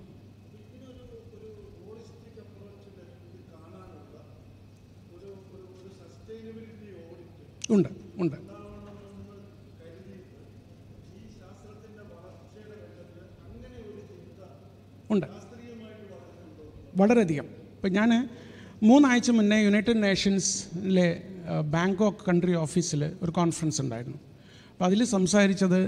ഉണ്ട് ഉണ്ട് ഉണ്ട് വളരെയധികം ഇപ്പം ഞാൻ മൂന്നാഴ്ച മുന്നേ യുണൈറ്റഡ് നേഷൻസിലെ ബാങ്കോക്ക് കൺട്രി ഓഫീസിൽ ഒരു കോൺഫറൻസ് ഉണ്ടായിരുന്നു അപ്പോൾ അതിൽ സംസാരിച്ചത്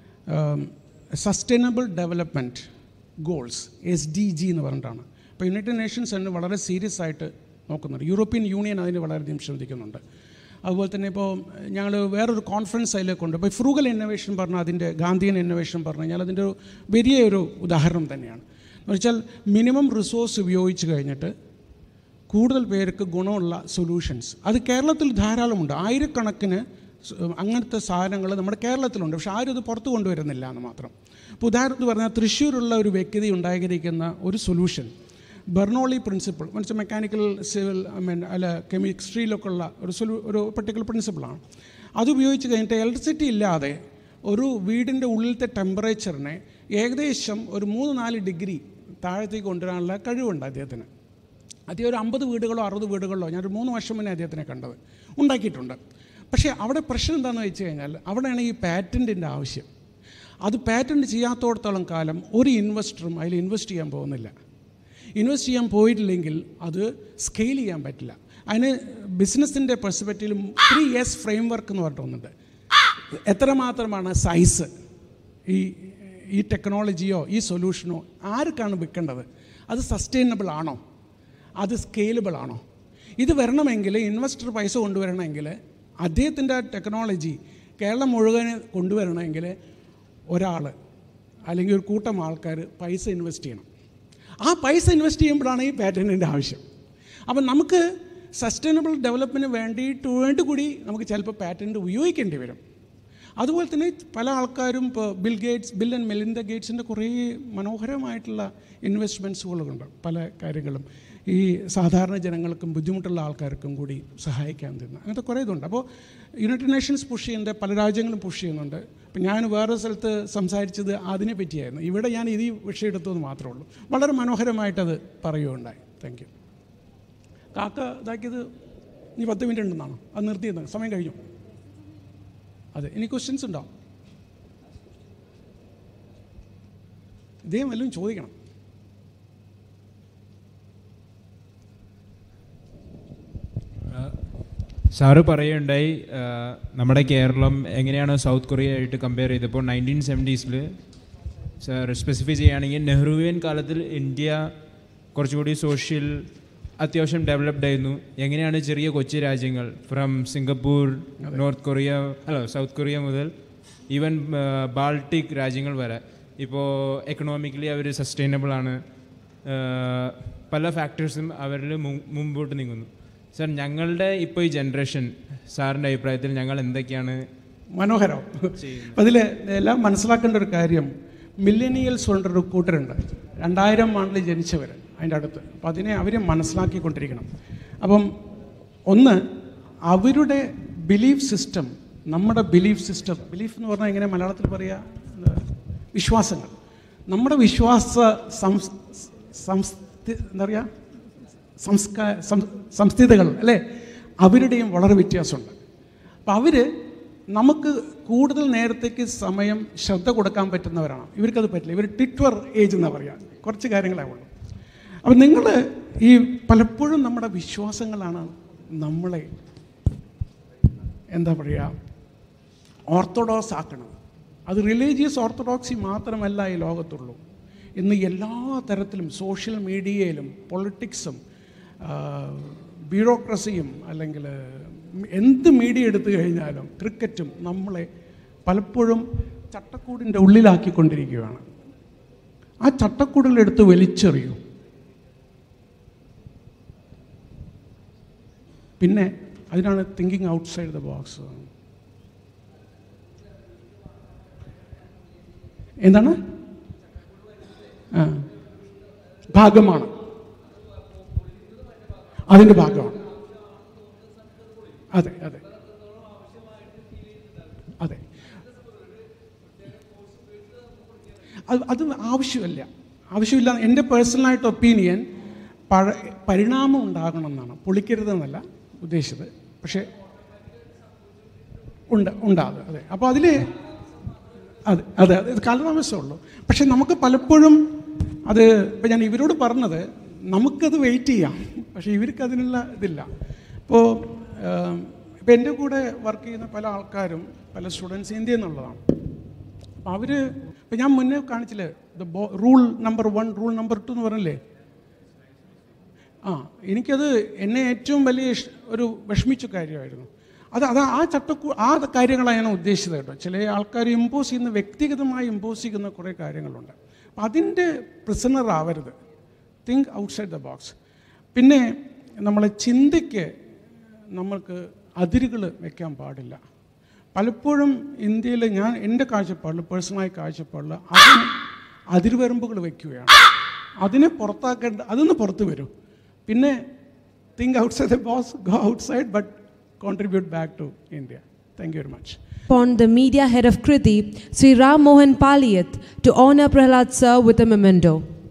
sustainable development goals S D G എന്ന് പറഞ്ഞിട്ടാണ് അപ്പോൾ യുണൈറ്റഡ് നേഷൻസ് അതിന് വളരെ സീരിയസ് ആയിട്ട് നോക്കുന്നുണ്ട് യൂറോപ്യൻ യൂണിയൻ അതിന് വളരെയധികം ശ്രദ്ധിക്കുന്നുണ്ട് അതുപോലെ തന്നെ ഇപ്പോൾ ഞങ്ങൾ വേറൊരു കോൺഫറൻസ് അതിലേക്കുണ്ട് ഇപ്പോൾ ഫ്രൂഗൽ ഇന്നോവേഷൻ പറഞ്ഞാൽ അതിൻ്റെ ഗാന്ധിയൻ ഇന്നോവേഷൻ പറഞ്ഞു കഴിഞ്ഞാൽ അതിൻ്റെ ഒരു വലിയ ഒരു ഉദാഹരണം തന്നെയാണ് എന്ന് വെച്ചാൽ മിനിമം റിസോഴ്സ് ഉപയോഗിച്ച് കഴിഞ്ഞിട്ട് കൂടുതൽ പേർക്ക് ഗുണമുള്ള സൊല്യൂഷൻസ് അത് കേരളത്തിൽ ധാരാളമുണ്ട് ആയിരക്കണക്കിന് സ് അങ്ങനത്തെ സാധനങ്ങൾ നമ്മുടെ കേരളത്തിലുണ്ട് പക്ഷെ ആരും ഇത് പുറത്ത് കൊണ്ടുവരുന്നില്ല എന്ന് മാത്രം ഇപ്പോൾ ഉദാഹരണത്തിന് പറഞ്ഞാൽ തൃശ്ശൂരുള്ള ഒരു വ്യക്തി ഉണ്ടാക്കിയിരിക്കുന്ന ഒരു solution Bernoulli principle means mechanical civil I mean അല്ല കെമിസ്ട്രിയിലൊക്കെ ഉള്ള ഒരു സൊല്യൂ ഒരു പെർട്ടിക്കുലർ പ്രിൻസിപ്പിളാണ് അത് ഉപയോഗിച്ച് കഴിഞ്ഞിട്ട് ഇലക്ട്രിസിറ്റി ഇല്ലാതെ ഒരു വീടിൻ്റെ ഉള്ളിലത്തെ ടെമ്പറേച്ചറിനെ ഏകദേശം ഒരു മൂന്ന് നാല് ഡിഗ്രി താഴത്തേക്ക് കൊണ്ടുവരാനുള്ള കഴിവുണ്ട് അദ്ദേഹത്തിന് അദ്ദേഹം ഒരു അമ്പത് വീടുകളോ അറുപത് വീടുകളോ ഞാനൊരു മൂന്ന് വർഷം മുന്നേ അദ്ദേഹത്തിനെ കണ്ടത് ഉണ്ടാക്കിയിട്ടുണ്ട് പക്ഷേ അവിടെ പ്രശ്നം എന്താണെന്ന് വെച്ച് കഴിഞ്ഞാൽ അവിടെയാണ് ഈ പാറ്റൻറ്റിൻ്റെ ആവശ്യം അത് പാറ്റൻറ്റ് ചെയ്യാത്തോടത്തോളം കാലം ഒരു ഇൻവെസ്റ്ററും അതിൽ ഇൻവെസ്റ്റ് ചെയ്യാൻ പോകുന്നില്ല ഇൻവെസ്റ്റ് ചെയ്യാൻ പോയിട്ടില്ലെങ്കിൽ അത് സ്കെയിൽ ചെയ്യാൻ പറ്റില്ല അതിന് ബിസിനസ്സിൻ്റെ പെർസ്പെക്റ്റീവിലും ത്രീ ഇയേഴ്സ് ഫ്രെയിം വർക്ക് എന്ന് പറഞ്ഞിട്ടുണ്ട് എത്രമാത്രമാണ് സൈസ് ഈ ഈ ടെക്നോളജിയോ ഈ സൊല്യൂഷനോ ആർക്കാണ് വിൽക്കേണ്ടത് അത് സസ്റ്റൈനബിൾ ആണോ അത് സ്കെയിലബിൾ ആണോ ഇത് വരണമെങ്കിൽ ഇൻവെസ്റ്റർ പൈസ കൊണ്ടുവരണമെങ്കിൽ അദ്ദേഹത്തിൻ്റെ ടെക്നോളജി കേരളം മുഴുവൻ കൊണ്ടുവരണമെങ്കിൽ ഒരാൾ അല്ലെങ്കിൽ ഒരു കൂട്ടം ആൾക്കാർ പൈസ ഇൻവെസ്റ്റ് ചെയ്യണം ആ പൈസ ഇൻവെസ്റ്റ് ചെയ്യുമ്പോഴാണ് ഈ പാറ്റൻറ്റിൻ്റെ ആവശ്യം അപ്പം നമുക്ക് സസ്റ്റൈനബിൾ ഡെവലപ്മെൻറ്റിന് വേണ്ടിയിട്ട് വേണ്ടി കൂടി നമുക്ക് ചിലപ്പോൾ പാറ്റൻറ്റ് ഉപയോഗിക്കേണ്ടി വരും അതുപോലെ തന്നെ പല ആൾക്കാരും ഇപ്പോൾ Bill Gates Bill and Melinda ഗേറ്റ്സിൻ്റെ കുറേ മനോഹരമായിട്ടുള്ള ഇൻവെസ്റ്റ്മെൻറ്റ്സുകളുണ്ട് പല കാര്യങ്ങളും ഈ സാധാരണ ജനങ്ങൾക്കും ബുദ്ധിമുട്ടുള്ള ആൾക്കാർക്കും കൂടി സഹായിക്കാൻ തരുന്ന അങ്ങനത്തെ കുറേ ഇതുണ്ട് അപ്പോൾ യുണൈറ്റഡ് നേഷൻസ് പുഷ് ചെയ്യുന്നുണ്ട് പല രാജ്യങ്ങളും പുഷ് ചെയ്യുന്നുണ്ട് അപ്പം ഞാൻ വേറെ സ്ഥലത്ത് സംസാരിച്ചത് അതിനെ പറ്റിയായിരുന്നു ഇവിടെ ഞാൻ ഇത് ഈ വിഷയം എടുത്തതെന്ന് മാത്രമേ ഉള്ളൂ വളരെ മനോഹരമായിട്ടത് പറയുകയുണ്ടായി താങ്ക് യു കാക്ക ഇതാക്കിയത് ഇനി പത്ത് മിനിറ്റ് ഉണ്ടെന്നാണോ അത് നിർത്തിയത് സമയം കഴിഞ്ഞു അതെ ഇനി ക്വസ്റ്റ്യൻസ് ഉണ്ടോ ഇദ്ദേഹം വല്ലതും ചോദിക്കണം സാറ് പറയുണ്ടായി ആ, നമ്മുടെ കേരളം എങ്ങനെയാണ് സൗത്ത് കൊറിയ ആയിട്ട് കമ്പയർ ചെയ്തപ്പോൾ നയൻറ്റീൻ സെവൻറ്റീസിൽ സാർ സ്പെസിഫൈ ചെയ്യുകയാണെങ്കിൽ നെഹ്റുവിയൻ കാലത്തിൽ ഇന്ത്യ കുറച്ചുകൂടി സോഷ്യൽ അത്യാവശ്യം ഡെവലപ്ഡ് ആയിരുന്നു എങ്ങനെയാണ് ചെറിയ കൊച്ചു രാജ്യങ്ങൾ ഫ്രം സിംഗപ്പൂർ നോർത്ത് കൊറിയ അല്ല സൗത്ത് കൊറിയ മുതൽ ഈവൻ ബാൾട്ടിക് രാജ്യങ്ങൾ വരെ ഇപ്പോൾ എക്കണോമിക്കലി അവർ സസ്റ്റൈനബിൾ ആണ് ആ, പല ഫാക്ടേഴ്സും അവരിൽ മുമ്പോട്ട് നീങ്ങുന്നു സാർ ഞങ്ങളുടെ ഇപ്പോൾ ഈ ജനറേഷൻ സാറിൻ്റെ അഭിപ്രായത്തിൽ ഞങ്ങൾ എന്തൊക്കെയാണ് മനോഹരം അപ്പം അതിൽ എല്ലാം മനസ്സിലാക്കേണ്ട ഒരു കാര്യം മില്ലേനിയൽസ് കൊണ്ടൊരു കൂട്ടരുണ്ട് രണ്ടായിരം ആണ്ടിൽ ജനിച്ചവർ അതിൻ്റെ അടുത്ത് അപ്പം അതിനെ അവർ മനസ്സിലാക്കിക്കൊണ്ടിരിക്കണം അപ്പം ഒന്ന് അവരുടെ ബിലീഫ് സിസ്റ്റം നമ്മുടെ ബിലീഫ് സിസ്റ്റം ബിലീഫ് എന്ന് പറഞ്ഞാൽ എങ്ങനെ മലയാളത്തിൽ പറയുക എന്താ? വിശ്വാസങ്ങൾ നമ്മുടെ വിശ്വാസ സംസ് സംസ്ഥി എന്താ പറയുക സംസ്കാര സംസ്ഥിതികൾ അല്ലേ അവരുടെയും വളരെ വ്യത്യാസമുണ്ട് അപ്പം അവർ നമുക്ക് കൂടുതൽ നേരത്തേക്ക് സമയം ശ്രദ്ധ കൊടുക്കാൻ പറ്റുന്നവരാണ് ഇവർക്കത് പറ്റില്ല ഇവർ ട്വിറ്റർ ഏജ് എന്നാണ് പറയുക കുറച്ച് കാര്യങ്ങളേ ഉള്ളൂ അപ്പം നിങ്ങൾ ഈ പലപ്പോഴും നമ്മുടെ വിശ്വാസങ്ങളാണ് നമ്മളെ എന്താ പറയുക ഓർത്തഡോക്സ് ആക്കണം അത് റിലീജിയസ് ഓർത്തഡോക്സി മാത്രമല്ല ഈ ലോകത്തുള്ളൂ ഇന്ന് എല്ലാ തരത്തിലും സോഷ്യൽ മീഡിയയിലും പൊളിറ്റിക്സും ബ്യൂറോക്രസിയും അല്ലെങ്കിൽ എന്ത് മീഡിയ എടുത്തു കഴിഞ്ഞാലും ക്രിക്കറ്റും നമ്മളെ പലപ്പോഴും ചട്ടക്കൂടിൻ്റെ ഉള്ളിലാക്കിക്കൊണ്ടിരിക്കുകയാണ് ആ ചട്ടക്കൂടിലെടുത്ത് വലിച്ചെറിയൂ പിന്നെ അതിനാണ് തിങ്കിങ് ഔട്ട്സൈഡ് ദ ബോക്സ് എന്താണ് ആ ഭാഗമാണ് അതിൻ്റെ ഭാഗമാണ് അതെ അതെ അതെ അത് അത് ആവശ്യമല്ല ആവശ്യമില്ല എൻ്റെ പേഴ്സണലായിട്ട് ഒപ്പീനിയൻ പഴ പരിണാമം ഉണ്ടാകണം എന്നാണ് പൊളിക്കരുതെന്നല്ല ഉദ്ദേശിച്ചത് പക്ഷേ ഉണ്ട് ഉണ്ടാകും അതെ അപ്പോൾ അതിൽ അതെ അതെ അത് കാലതാമസമേ ഉള്ളൂ പക്ഷെ നമുക്ക് പലപ്പോഴും അത് ഇപ്പം ഞാൻ ഇവരോട് പറഞ്ഞത് നമുക്കത് വെയിറ്റ് ചെയ്യാം പക്ഷേ ഇവർക്ക് അതിനുള്ള ഇതില്ല ഇപ്പോൾ ഇപ്പം എൻ്റെ കൂടെ വർക്ക് ചെയ്യുന്ന പല ആൾക്കാരും പല സ്റ്റുഡൻസ് ഇന്ത്യയിൽ നിന്നുള്ളതാണ് അപ്പം അവർ ഇപ്പം ഞാൻ മുന്നേ കാണിച്ചില്ലേ ദ ബോ rule number one rule number two എന്ന് പറഞ്ഞില്ലേ ആ എനിക്കത് എന്നെ ഏറ്റവും വലിയ ഇഷ്- ഒരു വിഷമിച്ച കാര്യമായിരുന്നു അത് അത് ആ ചട്ടക്കൂ ആ കാര്യങ്ങളാണ് ഞാൻ ഉദ്ദേശിച്ചത് കേട്ടോ ചില ആൾക്കാർ ഇമ്പോസ് ചെയ്യുന്ന വ്യക്തിഗതമായി ഇമ്പോസ് ചെയ്യുന്ന കുറേ കാര്യങ്ങളുണ്ട് അപ്പം അതിൻ്റെ പ്രിസണർ ആവരുത് തിങ്ക് ഔട്ട്സൈഡ് ദ ബോക്സ് പിന്നെ നമ്മളെ ചിന്തയ്ക്ക് നമ്മൾക്ക് അതിരുകൾ വെക്കാൻ പാടില്ല പലപ്പോഴും ഇന്ത്യയിൽ ഞാൻ എൻ്റെ കാഴ്ചപ്പാടിൽ പേഴ്സണലായ കാഴ്ചപ്പാടിൽ അതിന് അതിർവരമ്പുകൾ വയ്ക്കുകയാണ് അതിനെ പുറത്താക്കേണ്ട അതൊന്ന് പുറത്ത് വരും പിന്നെ think outside the box go outside but contribute back to India thank you very much Upon the media head of Kriti, Sri Ram Mohan Paliyat, to honor Prahlad sir with a memento.